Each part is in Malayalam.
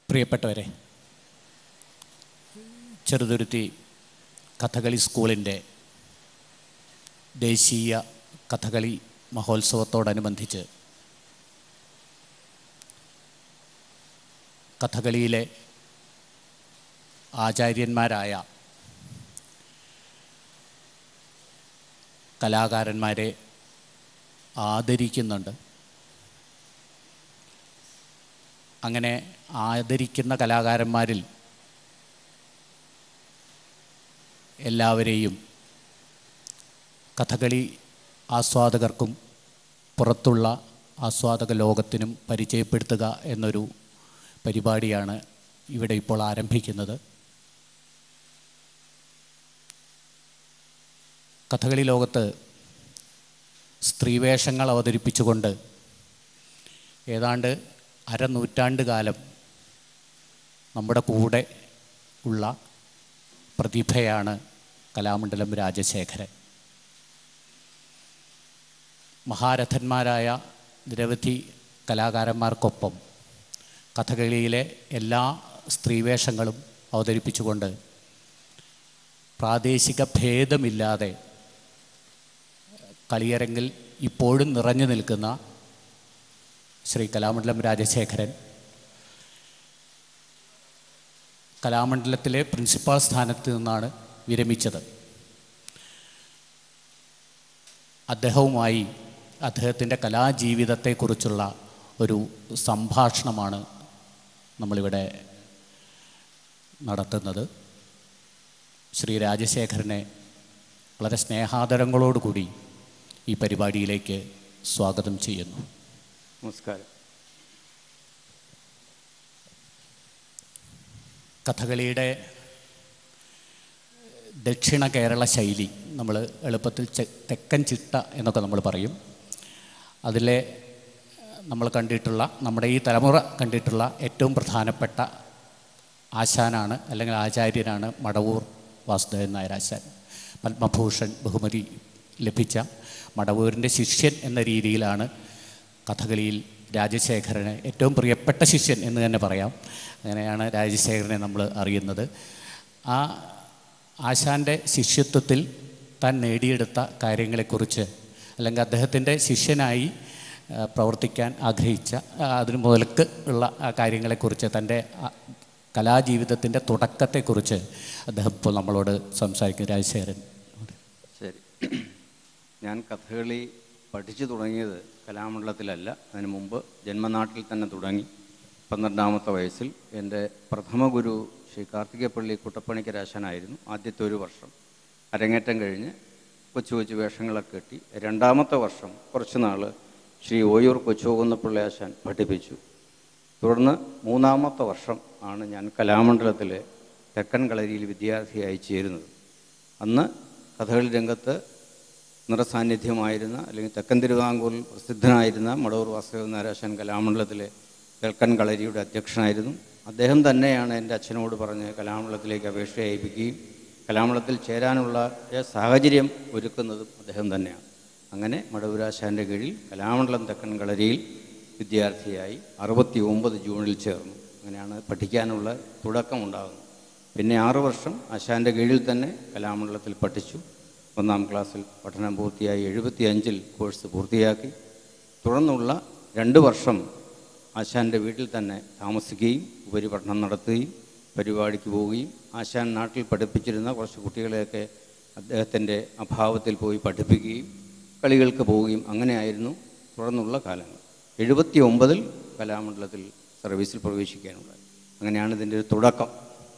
പ്രിയപ്പെട്ടവരെ ചെറുതുരുത്തി കഥകളി സ്കൂളിൻ്റെ ദേശീയ കഥകളി മഹോത്സവത്തോടനുബന്ധിച്ച് കഥകളിയിലെ ആചാര്യന്മാരായ കലാകാരന്മാരെ ആദരിക്കുന്നുണ്ട് അങ്ങനെ ആദരിക്കുന്ന കലാകാരന്മാരിൽ എല്ലാവരെയും കഥകളി ആസ്വാദകർക്കും പുറത്തുള്ള ആസ്വാദക ലോകത്തിനും പരിചയപ്പെടുത്തുക എന്നൊരു പരിപാടിയാണ് ഇവിടെ ഇപ്പോൾ ആരംഭിക്കുന്നത് കഥകളി ലോകത്ത് സ്ത്രീവേഷങ്ങൾ അവതരിപ്പിച്ചുകൊണ്ട് ഏതാണ്ട് അരനൂറ്റാണ്ട് കാലം നമ്മുടെ കൂടെ ഉള്ള പ്രതിഭയാണ് കലാമണ്ഡലം രാജശേഖരൻ മഹാരഥന്മാരായ നിരവധി കലാകാരന്മാർക്കൊപ്പം കഥകളിയിലെ എല്ലാ സ്ത്രീവേഷങ്ങളും അവതരിപ്പിച്ചുകൊണ്ട് പ്രാദേശിക ഭേദമില്ലാതെ കളിയരങ്ങിൽ ഇപ്പോഴും നിറഞ്ഞു നിൽക്കുന്ന ശ്രീ കലാമണ്ഡലം രാജശേഖരൻ കലാമണ്ഡലത്തിലെ പ്രിൻസിപ്പാൾ സ്ഥാനത്ത് നിന്നാണ് വിരമിച്ചത് അദ്ദേഹവുമായി അദ്ദേഹത്തിൻ്റെ കലാജീവിതത്തെക്കുറിച്ചുള്ള ഒരു സംഭാഷണമാണ് നമ്മളിവിടെ നടത്തുന്നത് ശ്രീ രാജശേഖരനെ വളരെ സ്നേഹാദരങ്ങളോടുകൂടി ഈ പരിപാടിയിലേക്ക് സ്വാഗതം ചെയ്യുന്നു നമസ്കാരം കഥകളിയുടെ ദക്ഷിണ കേരള ശൈലി നമ്മൾ എളുപ്പത്തിൽ ചെ- തെക്കൻ ചിട്ട എന്നൊക്കെ നമ്മൾ പറയും അതിലെ നമ്മൾ കണ്ടിട്ടുള്ള നമ്മുടെ ഈ തലമുറ കണ്ടിട്ടുള്ള ഏറ്റവും പ്രധാനപ്പെട്ട ആശാനാണ് അല്ലെങ്കിൽ ആചാര്യനാണ് മടവൂർ വാസുദേവൻ നായർ ആശാൻ പത്മഭൂഷൺ ബഹുമതി ലഭിച്ച മടവൂരിൻ്റെ ശിഷ്യൻ എന്ന രീതിയിലാണ് കഥകളിയിൽ രാജശേഖരന് ഏറ്റവും പ്രിയപ്പെട്ട ശിഷ്യൻ എന്ന് തന്നെ പറയാം അങ്ങനെയാണ് രാജശേഖരനെ നമ്മൾ അറിയുന്നത് ആ ആശാൻ്റെ ശിഷ്യത്വത്തിൽ താൻ നേടിയെടുത്ത കാര്യങ്ങളെക്കുറിച്ച് അല്ലെങ്കിൽ അദ്ദേഹത്തിൻ്റെ ശിഷ്യനായി ആ, പ്രവർത്തിക്കാൻ ആഗ്രഹിച്ച ആ, അതിന് മുതൽക്ക് ഉള്ള ആ കാര്യങ്ങളെക്കുറിച്ച് തൻ്റെ ആ, കലാജീവിതത്തിൻ്റെ തുടക്കത്തെക്കുറിച്ച് അദ്ദേഹം ഇപ്പോൾ നമ്മളോട് സംസാരിക്കും രാജശേഖരൻ ശരി ഞാൻ കഥകളി പഠിച്ചു തുടങ്ങിയത് കലാമണ്ഡലത്തിലല്ല അതിനു മുമ്പ് ജന്മനാട്ടിൽ തന്നെ തുടങ്ങി പന്ത്രണ്ടാമത്തെ വയസ്സിൽ എൻ്റെ പ്രഥമ ഗുരു ശ്രീ കാർത്തികപ്പള്ളി കുട്ടപ്പണിക്കരാശനായിരുന്നു ആദ്യത്തെ ഒരു വർഷം അരങ്ങേറ്റം കഴിഞ്ഞ് കൊച്ചു കൊച്ചു വേഷങ്ങളൊക്കെ കെട്ടി രണ്ടാമത്തെ വർഷം കുറച്ച് നാൾ ശ്രീ ഓയൂർ കൊച്ചുകുന്നപ്പിള്ളി ആശാൻ പഠിപ്പിച്ചു തുടർന്ന് മൂന്നാമത്തെ വർഷം ആണ് ഞാൻ കലാമണ്ഡലത്തിലെ തെക്കൻ കളരിയിൽ വിദ്യാർത്ഥിയായി ചേരുന്നത് അന്ന് കഥകളി രംഗത്ത് നിറസാന്നിധ്യമായിരുന്ന അല്ലെങ്കിൽ തെക്കൻ തിരുവിതാംകൂറിൽ പ്രസിദ്ധനായിരുന്ന മടവൂർ വാസുദേവൻ നാരാശാൻ കലാമണ്ഡലത്തിലെ തെക്കൻ കളരിയുടെ അധ്യക്ഷനായിരുന്നു അദ്ദേഹം തന്നെയാണ് എൻ്റെ അച്ഛനോട് പറഞ്ഞ് കലാമണ്ഡലത്തിലേക്ക് അപേക്ഷ അയപ്പിക്കുകയും കലാമണ്ഡലത്തിൽ ചേരാനുള്ള സാഹചര്യം ഒരുക്കുന്നതും അദ്ദേഹം തന്നെയാണ് അങ്ങനെ മടവൂരാശാൻ്റെ കീഴിൽ കലാമണ്ഡലം തെക്കൻ കളരിയിൽ വിദ്യാർത്ഥിയായി അറുപത്തി ഒമ്പത് ജൂണിൽ ചേർന്നു അങ്ങനെയാണ് പഠിക്കാനുള്ള തുടക്കമുണ്ടാകുന്നത് പിന്നെ ആറ് വർഷം ആശാൻ്റെ കീഴിൽ തന്നെ കലാമണ്ഡലത്തിൽ പഠിച്ചു ഒന്നാം ക്ലാസ്സിൽ പഠനം പൂർത്തിയായി എഴുപത്തി അഞ്ചിൽ കോഴ്സ് പൂർത്തിയാക്കി തുടർന്നുള്ള രണ്ട് വർഷം ആശാൻ്റെ വീട്ടിൽ തന്നെ താമസിക്കുകയും ഉപരിപഠനം നടത്തുകയും പരിപാടിക്ക് പോവുകയും ആശാൻ നാട്ടിൽ പഠിപ്പിച്ചിരുന്ന കുറച്ച് കുട്ടികളെയൊക്കെ അദ്ദേഹത്തിൻ്റെ അഭാവത്തിൽ പോയി പഠിപ്പിക്കുകയും കളികൾക്ക് പോവുകയും അങ്ങനെയായിരുന്നു തുടർന്നുള്ള കാലങ്ങൾ എഴുപത്തി ഒമ്പതിൽ കലാമണ്ഡലത്തിൽ സർവീസിൽ പ്രവേശിക്കാനുണ്ടായി അങ്ങനെയാണ് ഇതിൻ്റെ ഒരു തുടക്കം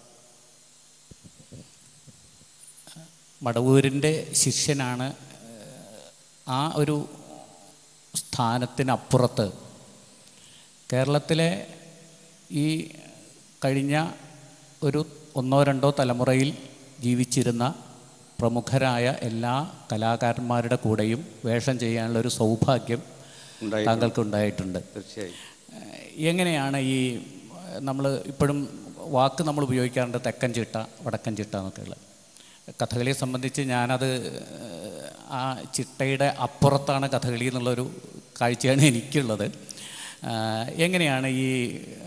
മടവൂരിൻ്റെ ശിഷ്യനാണ് ഏഹ്, ആ ഒരു സ്ഥാനത്തിനപ്പുറത്ത് കേരളത്തിലെ ഈ കഴിഞ്ഞ ഒരു ഒന്നോ രണ്ടോ തലമുറയിൽ ജീവിച്ചിരുന്ന പ്രമുഖരായ എല്ലാ കലാകാരന്മാരുടെ കൂടെയും വേഷം ചെയ്യാനുള്ള ഒരു സൗഭാഗ്യം ഉണ്ടായി താങ്കൾക്ക് ഉണ്ടായിട്ടുണ്ട് തീർച്ചയായും ഏഹ്, എങ്ങനെയാണ് ഈ നമ്മൾ ഇപ്പോഴും വാക്ക് നമ്മൾ ഉപയോഗിക്കാറുണ്ട് തെക്കൻ ചിട്ട വടക്കൻ ചിട്ട എന്നൊക്കെയുള്ള കഥകളിയെ സംബന്ധിച്ച് ഞാനത് ഏഹ്, ആ ചിട്ടയുടെ അപ്പുറത്താണ് കഥകളി എന്നുള്ളൊരു കാഴ്ചയാണ് എനിക്കുള്ളത് ഏഹ്, എങ്ങനെയാണ് ഈ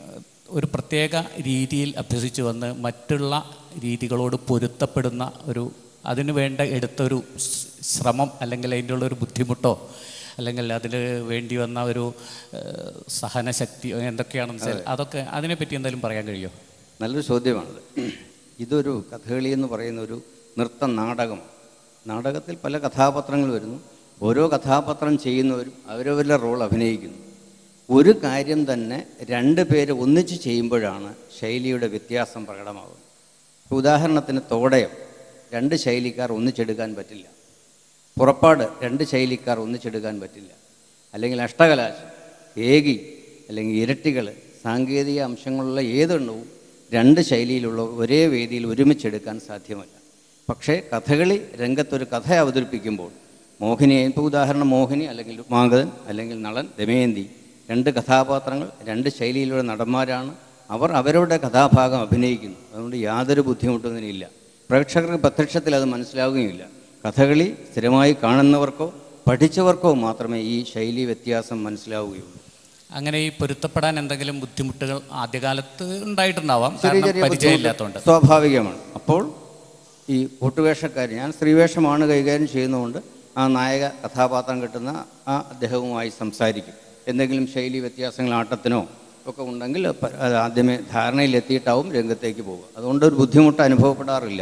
ഒരു പ്രത്യേക രീതിയിൽ അഭ്യസിച്ചു വന്ന് മറ്റുള്ള രീതികളോട് പൊരുത്തപ്പെടുന്ന ഒരു അതിനു വേണ്ട എടുത്തൊരു സ് ശ്രമം അല്ലെങ്കിൽ അതിൻ്റെ ഉള്ള ഒരു ബുദ്ധിമുട്ടോ അല്ലെങ്കിൽ അതിന് വേണ്ടി വന്ന ഒരു ഏഹ്, സഹനശക്തി എന്തൊക്കെയാണെന്ന് വെച്ചാൽ അതൊക്കെ അതിനെപ്പറ്റി എന്തെങ്കിലും പറയാൻ കഴിയുമോ നല്ലൊരു ചോദ്യമാണത് ഇതൊരു കഥകളി എന്ന് പറയുന്ന ഒരു നൃത്ത നാടകമാണ് നാടകത്തിൽ പല കഥാപാത്രങ്ങൾ വരുന്നു ഓരോ കഥാപാത്രം ചെയ്യുന്നവരും അവരവരുടെ റോൾ അഭിനയിക്കുന്നു ഒരു കാര്യം തന്നെ രണ്ട് പേര് ഒന്നിച്ച് ചെയ്യുമ്പോഴാണ് ശൈലിയുടെ വ്യത്യാസം പ്രകടമാകുന്നത് ഇപ്പോൾ ഉദാഹരണത്തിന് തോടയം രണ്ട് ശൈലിക്കാർ ഒന്നിച്ചെടുക്കാൻ പറ്റില്ല പുറപ്പാട് രണ്ട് ശൈലിക്കാർ ഒന്നിച്ചെടുക്കാൻ പറ്റില്ല അല്ലെങ്കിൽ അഷ്ടകലാശം ഏകി അല്ലെങ്കിൽ ഇരട്ടികൾ സാങ്കേതിക അംശങ്ങളുള്ള ഏതെണ്ണവും രണ്ട് ശൈലിയിലുള്ള ഒരേ വേദിയിൽ ഒരുമിച്ചെടുക്കാൻ സാധ്യമല്ല പക്ഷേ കഥകളി രംഗത്തൊരു കഥ അവതരിപ്പിക്കുമ്പോൾ മോഹിനിയെ ഇപ്പോൾ ഉദാഹരണം മോഹിനി അല്ലെങ്കിൽ മാഗതൻ അല്ലെങ്കിൽ നളൻ ദമയന്തി രണ്ട് കഥാപാത്രങ്ങൾ രണ്ട് ശൈലിയിലുള്ള നടന്മാരാണ് അവർ അവരുടെ കഥാഭാഗം അഭിനയിക്കുന്നു അതുകൊണ്ട് യാതൊരു ബുദ്ധിമുട്ടും ഇതിനില്ല പ്രേക്ഷകർക്ക് പ്രത്യക്ഷത്തിൽ അത് മനസ്സിലാവുകയുമില്ല കഥകളി സ്ഥിരമായി കാണുന്നവർക്കോ പഠിച്ചവർക്കോ മാത്രമേ ഈ ശൈലി വ്യത്യാസം മനസ്സിലാവുകയുള്ളൂ അങ്ങനെ ഈ പൊരുത്തപ്പെടാൻ എന്തെങ്കിലും ബുദ്ധിമുട്ടുകൾ ആദ്യകാലത്ത് ഉണ്ടായിട്ടുണ്ടാവാം ചെറിയ കാരണം ചെറിയ പരിചയമില്ലാത്തതുകൊണ്ട് ബുദ്ധിമുട്ട് സ്വാഭാവികമാണ് അപ്പോൾ ഈ കൂട്ടുവേഷക്കാർ ഞാൻ സ്ത്രീവേഷമാണ് കൈകാര്യം ചെയ്യുന്നതുകൊണ്ട് ആ നായക കഥാപാത്രം കിട്ടുന്ന ആ അദ്ദേഹവുമായി സംസാരിക്കും എന്തെങ്കിലും ശൈലി വ്യത്യാസങ്ങൾ ആട്ടത്തിനോ ഒക്കെ ഉണ്ടെങ്കിൽ പ- അത് ആദ്യമേ ധാരണയിലെത്തിയിട്ടാവും രംഗത്തേക്ക് പോകുക അതുകൊണ്ട് ഒരു ബുദ്ധിമുട്ട് അനുഭവപ്പെടാറില്ല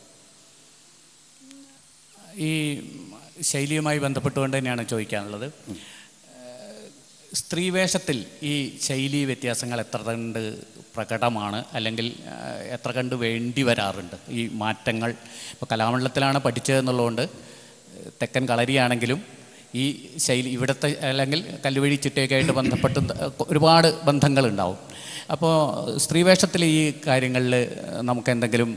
ഈ ശൈലിയുമായി ബന്ധപ്പെട്ടുകൊണ്ട് തന്നെയാണ് ചോദിക്കാനുള്ളത് ഏഹ് സ്ത്രീവേഷത്തിൽ ഈ ശൈലി വ്യത്യാസങ്ങൾ എത്ര കണ്ട് പ്രകടമാണ് അല്ലെങ്കിൽ ഏഹ് എത്ര കണ്ട് വേണ്ടി വരാറുണ്ട് ഈ മാറ്റങ്ങൾ ഇപ്പോൾ കലാമണ്ഡലത്തിലാണ് പഠിച്ചതെന്നുള്ളതുകൊണ്ട് ഏഹ് തെക്കൻ കളരിയാണെങ്കിലും ഈ ശൈലി ഇവിടുത്തെ അല്ലെങ്കിൽ കല്ലുവഴി ചിട്ടയൊക്കെ ആയിട്ട് ബന്ധപ്പെട്ട് ഒരുപാട് ബന്ധങ്ങളുണ്ടാവും അപ്പോൾ സ്ത്രീവേഷത്തിൽ ഈ കാര്യങ്ങളിൽ നമുക്ക് എന്തെങ്കിലും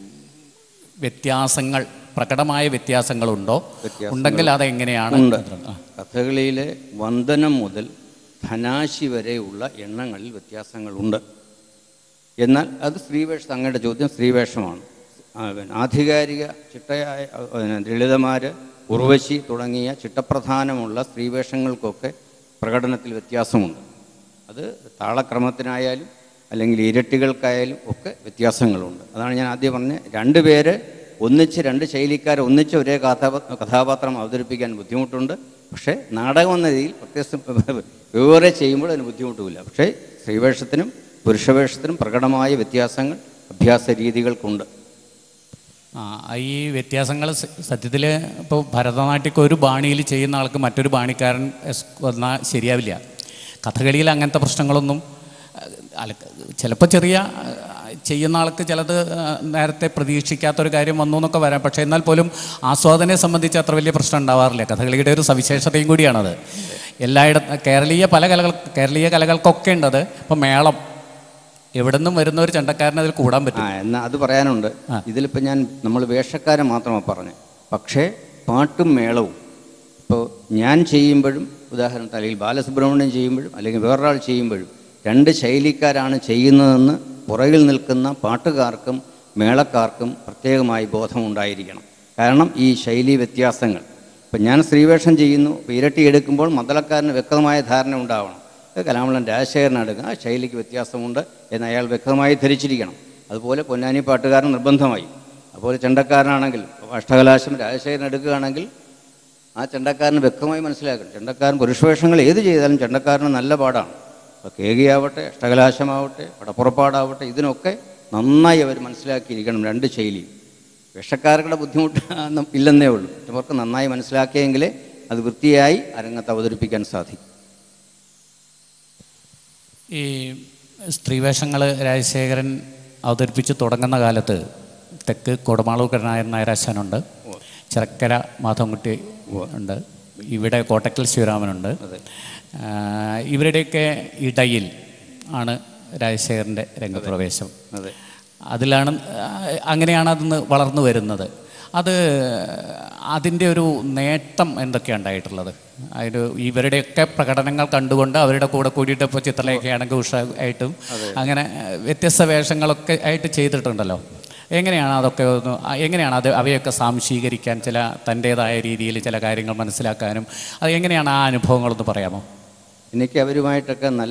വ്യത്യാസങ്ങൾ പ്രകടമായ വ്യത്യാസങ്ങളുണ്ടോ വ്യത്യാസങ്ങൾ ഉണ്ടെങ്കിൽ അതെങ്ങനെയാണ് ഉണ്ട് ആ. കഥകളിയിലെ വന്ദനം മുതൽ ധനാശി വരെയുള്ള എണ്ണങ്ങളിൽ വ്യത്യാസങ്ങളുണ്ട് എന്നാൽ അത് സ്ത്രീവേഷം അങ്ങയുടെ ചോദ്യം സ്ത്രീവേഷമാണ് ആ, പിന്നെ ആധികാരിക ചിട്ടയായ ആ, പിന്നെ ലളിതമാര് ഉർവശി തുടങ്ങിയ ചിട്ടപ്രധാനമുള്ള സ്ത്രീവേഷങ്ങൾക്കൊക്കെ പ്രകടനത്തിൽ വ്യത്യാസമുണ്ട് അത് താളക്രമത്തിനായാലും അല്ലെങ്കിൽ ഇരട്ടികൾക്കായാലും ഒക്കെ വ്യത്യാസങ്ങളുണ്ട് അതാണ് ഞാൻ ആദ്യം പറഞ്ഞത് രണ്ട് പേര് ഒന്നിച്ച് രണ്ട് ശൈലിക്കാർ ഒന്നിച്ച് ഒരേ കഥാപാ കഥാപാത്രം അവതരിപ്പിക്കാൻ ബുദ്ധിമുട്ടുണ്ട് പക്ഷേ നാടകം എന്ന രീതിയിൽ പ്രത്യക്ഷ വേറെ ചെയ്യുമ്പോൾ അതിന് ബുദ്ധിമുട്ടുമില്ല പക്ഷേ സ്ത്രീവേഷത്തിനും പുരുഷവേഷത്തിനും പ്രകടമായ വ്യത്യാസങ്ങൾ അഭ്യാസ രീതികൾക്കുണ്ട് ആ ഈ വ്യത്യാസങ്ങൾ സത്യത്തിൽ ഇപ്പോൾ ഭരതനാട്യമൊക്കെ ഒരു ബാണിയിൽ ചെയ്യുന്ന ആൾക്ക് മറ്റൊരു ബാണിക്കാരൻ എസ് വന്നാൽ ശരിയാവില്ല കഥകളിയിൽ അങ്ങനത്തെ പ്രശ്നങ്ങളൊന്നും അഹ് അല്ല ചിലപ്പോൾ ചെറിയ അഹ് ചെയ്യുന്ന ആൾക്ക് ചിലത് അഹ് നേരത്തെ പ്രതീക്ഷിക്കാത്തൊരു കാര്യം വന്നു എന്നൊക്കെ വരാം പക്ഷേ എന്നാൽ പോലും ആസ്വാദനയെ സംബന്ധിച്ച് അത്ര വലിയ പ്രശ്നം ഉണ്ടാവാറില്ല കഥകളിയുടെ ഒരു സവിശേഷതയും കൂടിയാണത് എല്ലായിടത്തും കേരളീയ പല കലകൾ കേരളീയ കലകൾക്കൊക്കെ ഉണ്ടത് ഇപ്പോൾ മേളം എവിടെ നിന്നും വരുന്ന ഒരു ചണ്ടക്കാരന് അതിൽ കൂടാൻ പറ്റും ആ എന്നാൽ അത് പറയാനുണ്ട് ആ. ഇതിലിപ്പോൾ ഞാൻ നമ്മൾ വേഷക്കാരെ മാത്രമാണ് പറഞ്ഞത് പക്ഷേ പാട്ടും മേളവും ഇപ്പോൾ ഞാൻ ചെയ്യുമ്പോഴും ഉദാഹരണത്തിന് അല്ലെങ്കിൽ ബാലസുബ്രഹ്മണ്യം ചെയ്യുമ്പോഴും അല്ലെങ്കിൽ വേറൊരാൾ ചെയ്യുമ്പോഴും രണ്ട് ശൈലിക്കാരാണ് ചെയ്യുന്നതെന്ന് പുറകിൽ നിൽക്കുന്ന പാട്ടുകാർക്കും മേളക്കാർക്കും പ്രത്യേകമായി ബോധമുണ്ടായിരിക്കണം കാരണം ഈ ശൈലി വ്യത്യാസങ്ങൾ ഇപ്പം ഞാൻ സ്ത്രീവേഷം ചെയ്യുന്നു ഇപ്പോൾ ഇരട്ടി എടുക്കുമ്പോൾ മദ്ദളക്കാരന് വ്യക്തമായ ധാരണ ഉണ്ടാവണം ഇത് കലാമണ്ഡലം രാജശേഖരൻ എടുക്കുക ആ ശൈലിക്ക് വ്യത്യാസമുണ്ട് എന്ന് അയാൾ വ്യക്തമായി ധരിച്ചിരിക്കണം അതുപോലെ പൊന്നാനി പാട്ടുകാരൻ നിർബന്ധമായി അതുപോലെ ചെണ്ടക്കാരനാണെങ്കിൽ അഷ്ടകലാശം രാജശേഖരൻ എടുക്കുകയാണെങ്കിൽ ആ ചെണ്ടക്കാരന് വ്യക്തമായി മനസ്സിലാക്കണം ചെണ്ടക്കാരൻ പുരുഷവേഷങ്ങൾ ഏത് ചെയ്താലും ചെണ്ടക്കാരന് നല്ല പാടാണ് അപ്പോൾ കേകിയാവട്ടെ അഷ്ടകലാശമാവട്ടെ പടപ്പുറപ്പാടാവട്ടെ ഇതിനൊക്കെ നന്നായി അവർ മനസ്സിലാക്കിയിരിക്കണം രണ്ട് ശൈലിയും വേഷക്കാരുടെ ബുദ്ധിമുട്ട് ഒന്നും ഇല്ലെന്നേ ഉള്ളൂ അവർക്ക് നന്നായി മനസ്സിലാക്കിയെങ്കിലേ അത് വൃത്തിയായി അരങ്ങത്ത് അവതരിപ്പിക്കാൻ സാധിക്കും ഈ സ്ത്രീവേഷങ്ങൾ രാജശേഖരൻ അവതരിപ്പിച്ച് തുടങ്ങുന്ന കാലത്ത് തെക്ക് കൊടുമാളൂർ നായർ നായരാശാനുണ്ട് ചിറക്കര മാധവൻകുട്ടി ഉണ്ട് ഇവിടെ കോട്ടക്കൽ ശിവരാമനുണ്ട് അതെ. ആ, ഇവരുടെയൊക്കെ ഇടയിൽ ആണ് രാജശേഖരൻ്റെ രംഗപ്രവേശം അതെ അതിലാണ് ആ, അങ്ങനെയാണ് അതിന്ന് വളർന്നു വരുന്നത് അത് അതിൻ്റെ ഒരു നേട്ടം എന്തൊക്കെയാണ് ഉണ്ടായിട്ടുള്ളത് അതിന് ഇവരുടെയൊക്കെ പ്രകടനങ്ങൾ കണ്ടുകൊണ്ട് അവരുടെ കൂടെ കൂടിയിട്ട് ഇപ്പോൾ ചിത്രലേഖയാണെങ്കിൽ ഉഷ ആയിട്ടും അങ്ങനെ വ്യത്യസ്ത വേഷങ്ങളൊക്കെ ആയിട്ട് ചെയ്തിട്ടുണ്ടല്ലോ എങ്ങനെയാണ് അതൊക്കെ ഒന്ന് ആ, എങ്ങനെയാണ് അത് അവയൊക്കെ സാംശീകരിക്കാൻ ചില തൻ്റേതായ രീതിയിൽ ചില കാര്യങ്ങൾ മനസ്സിലാക്കാനും അത് എങ്ങനെയാണ് ആ അനുഭവങ്ങളൊന്ന് പറയാമോ എനിക്ക് അവരുമായിട്ടൊക്കെ നല്ല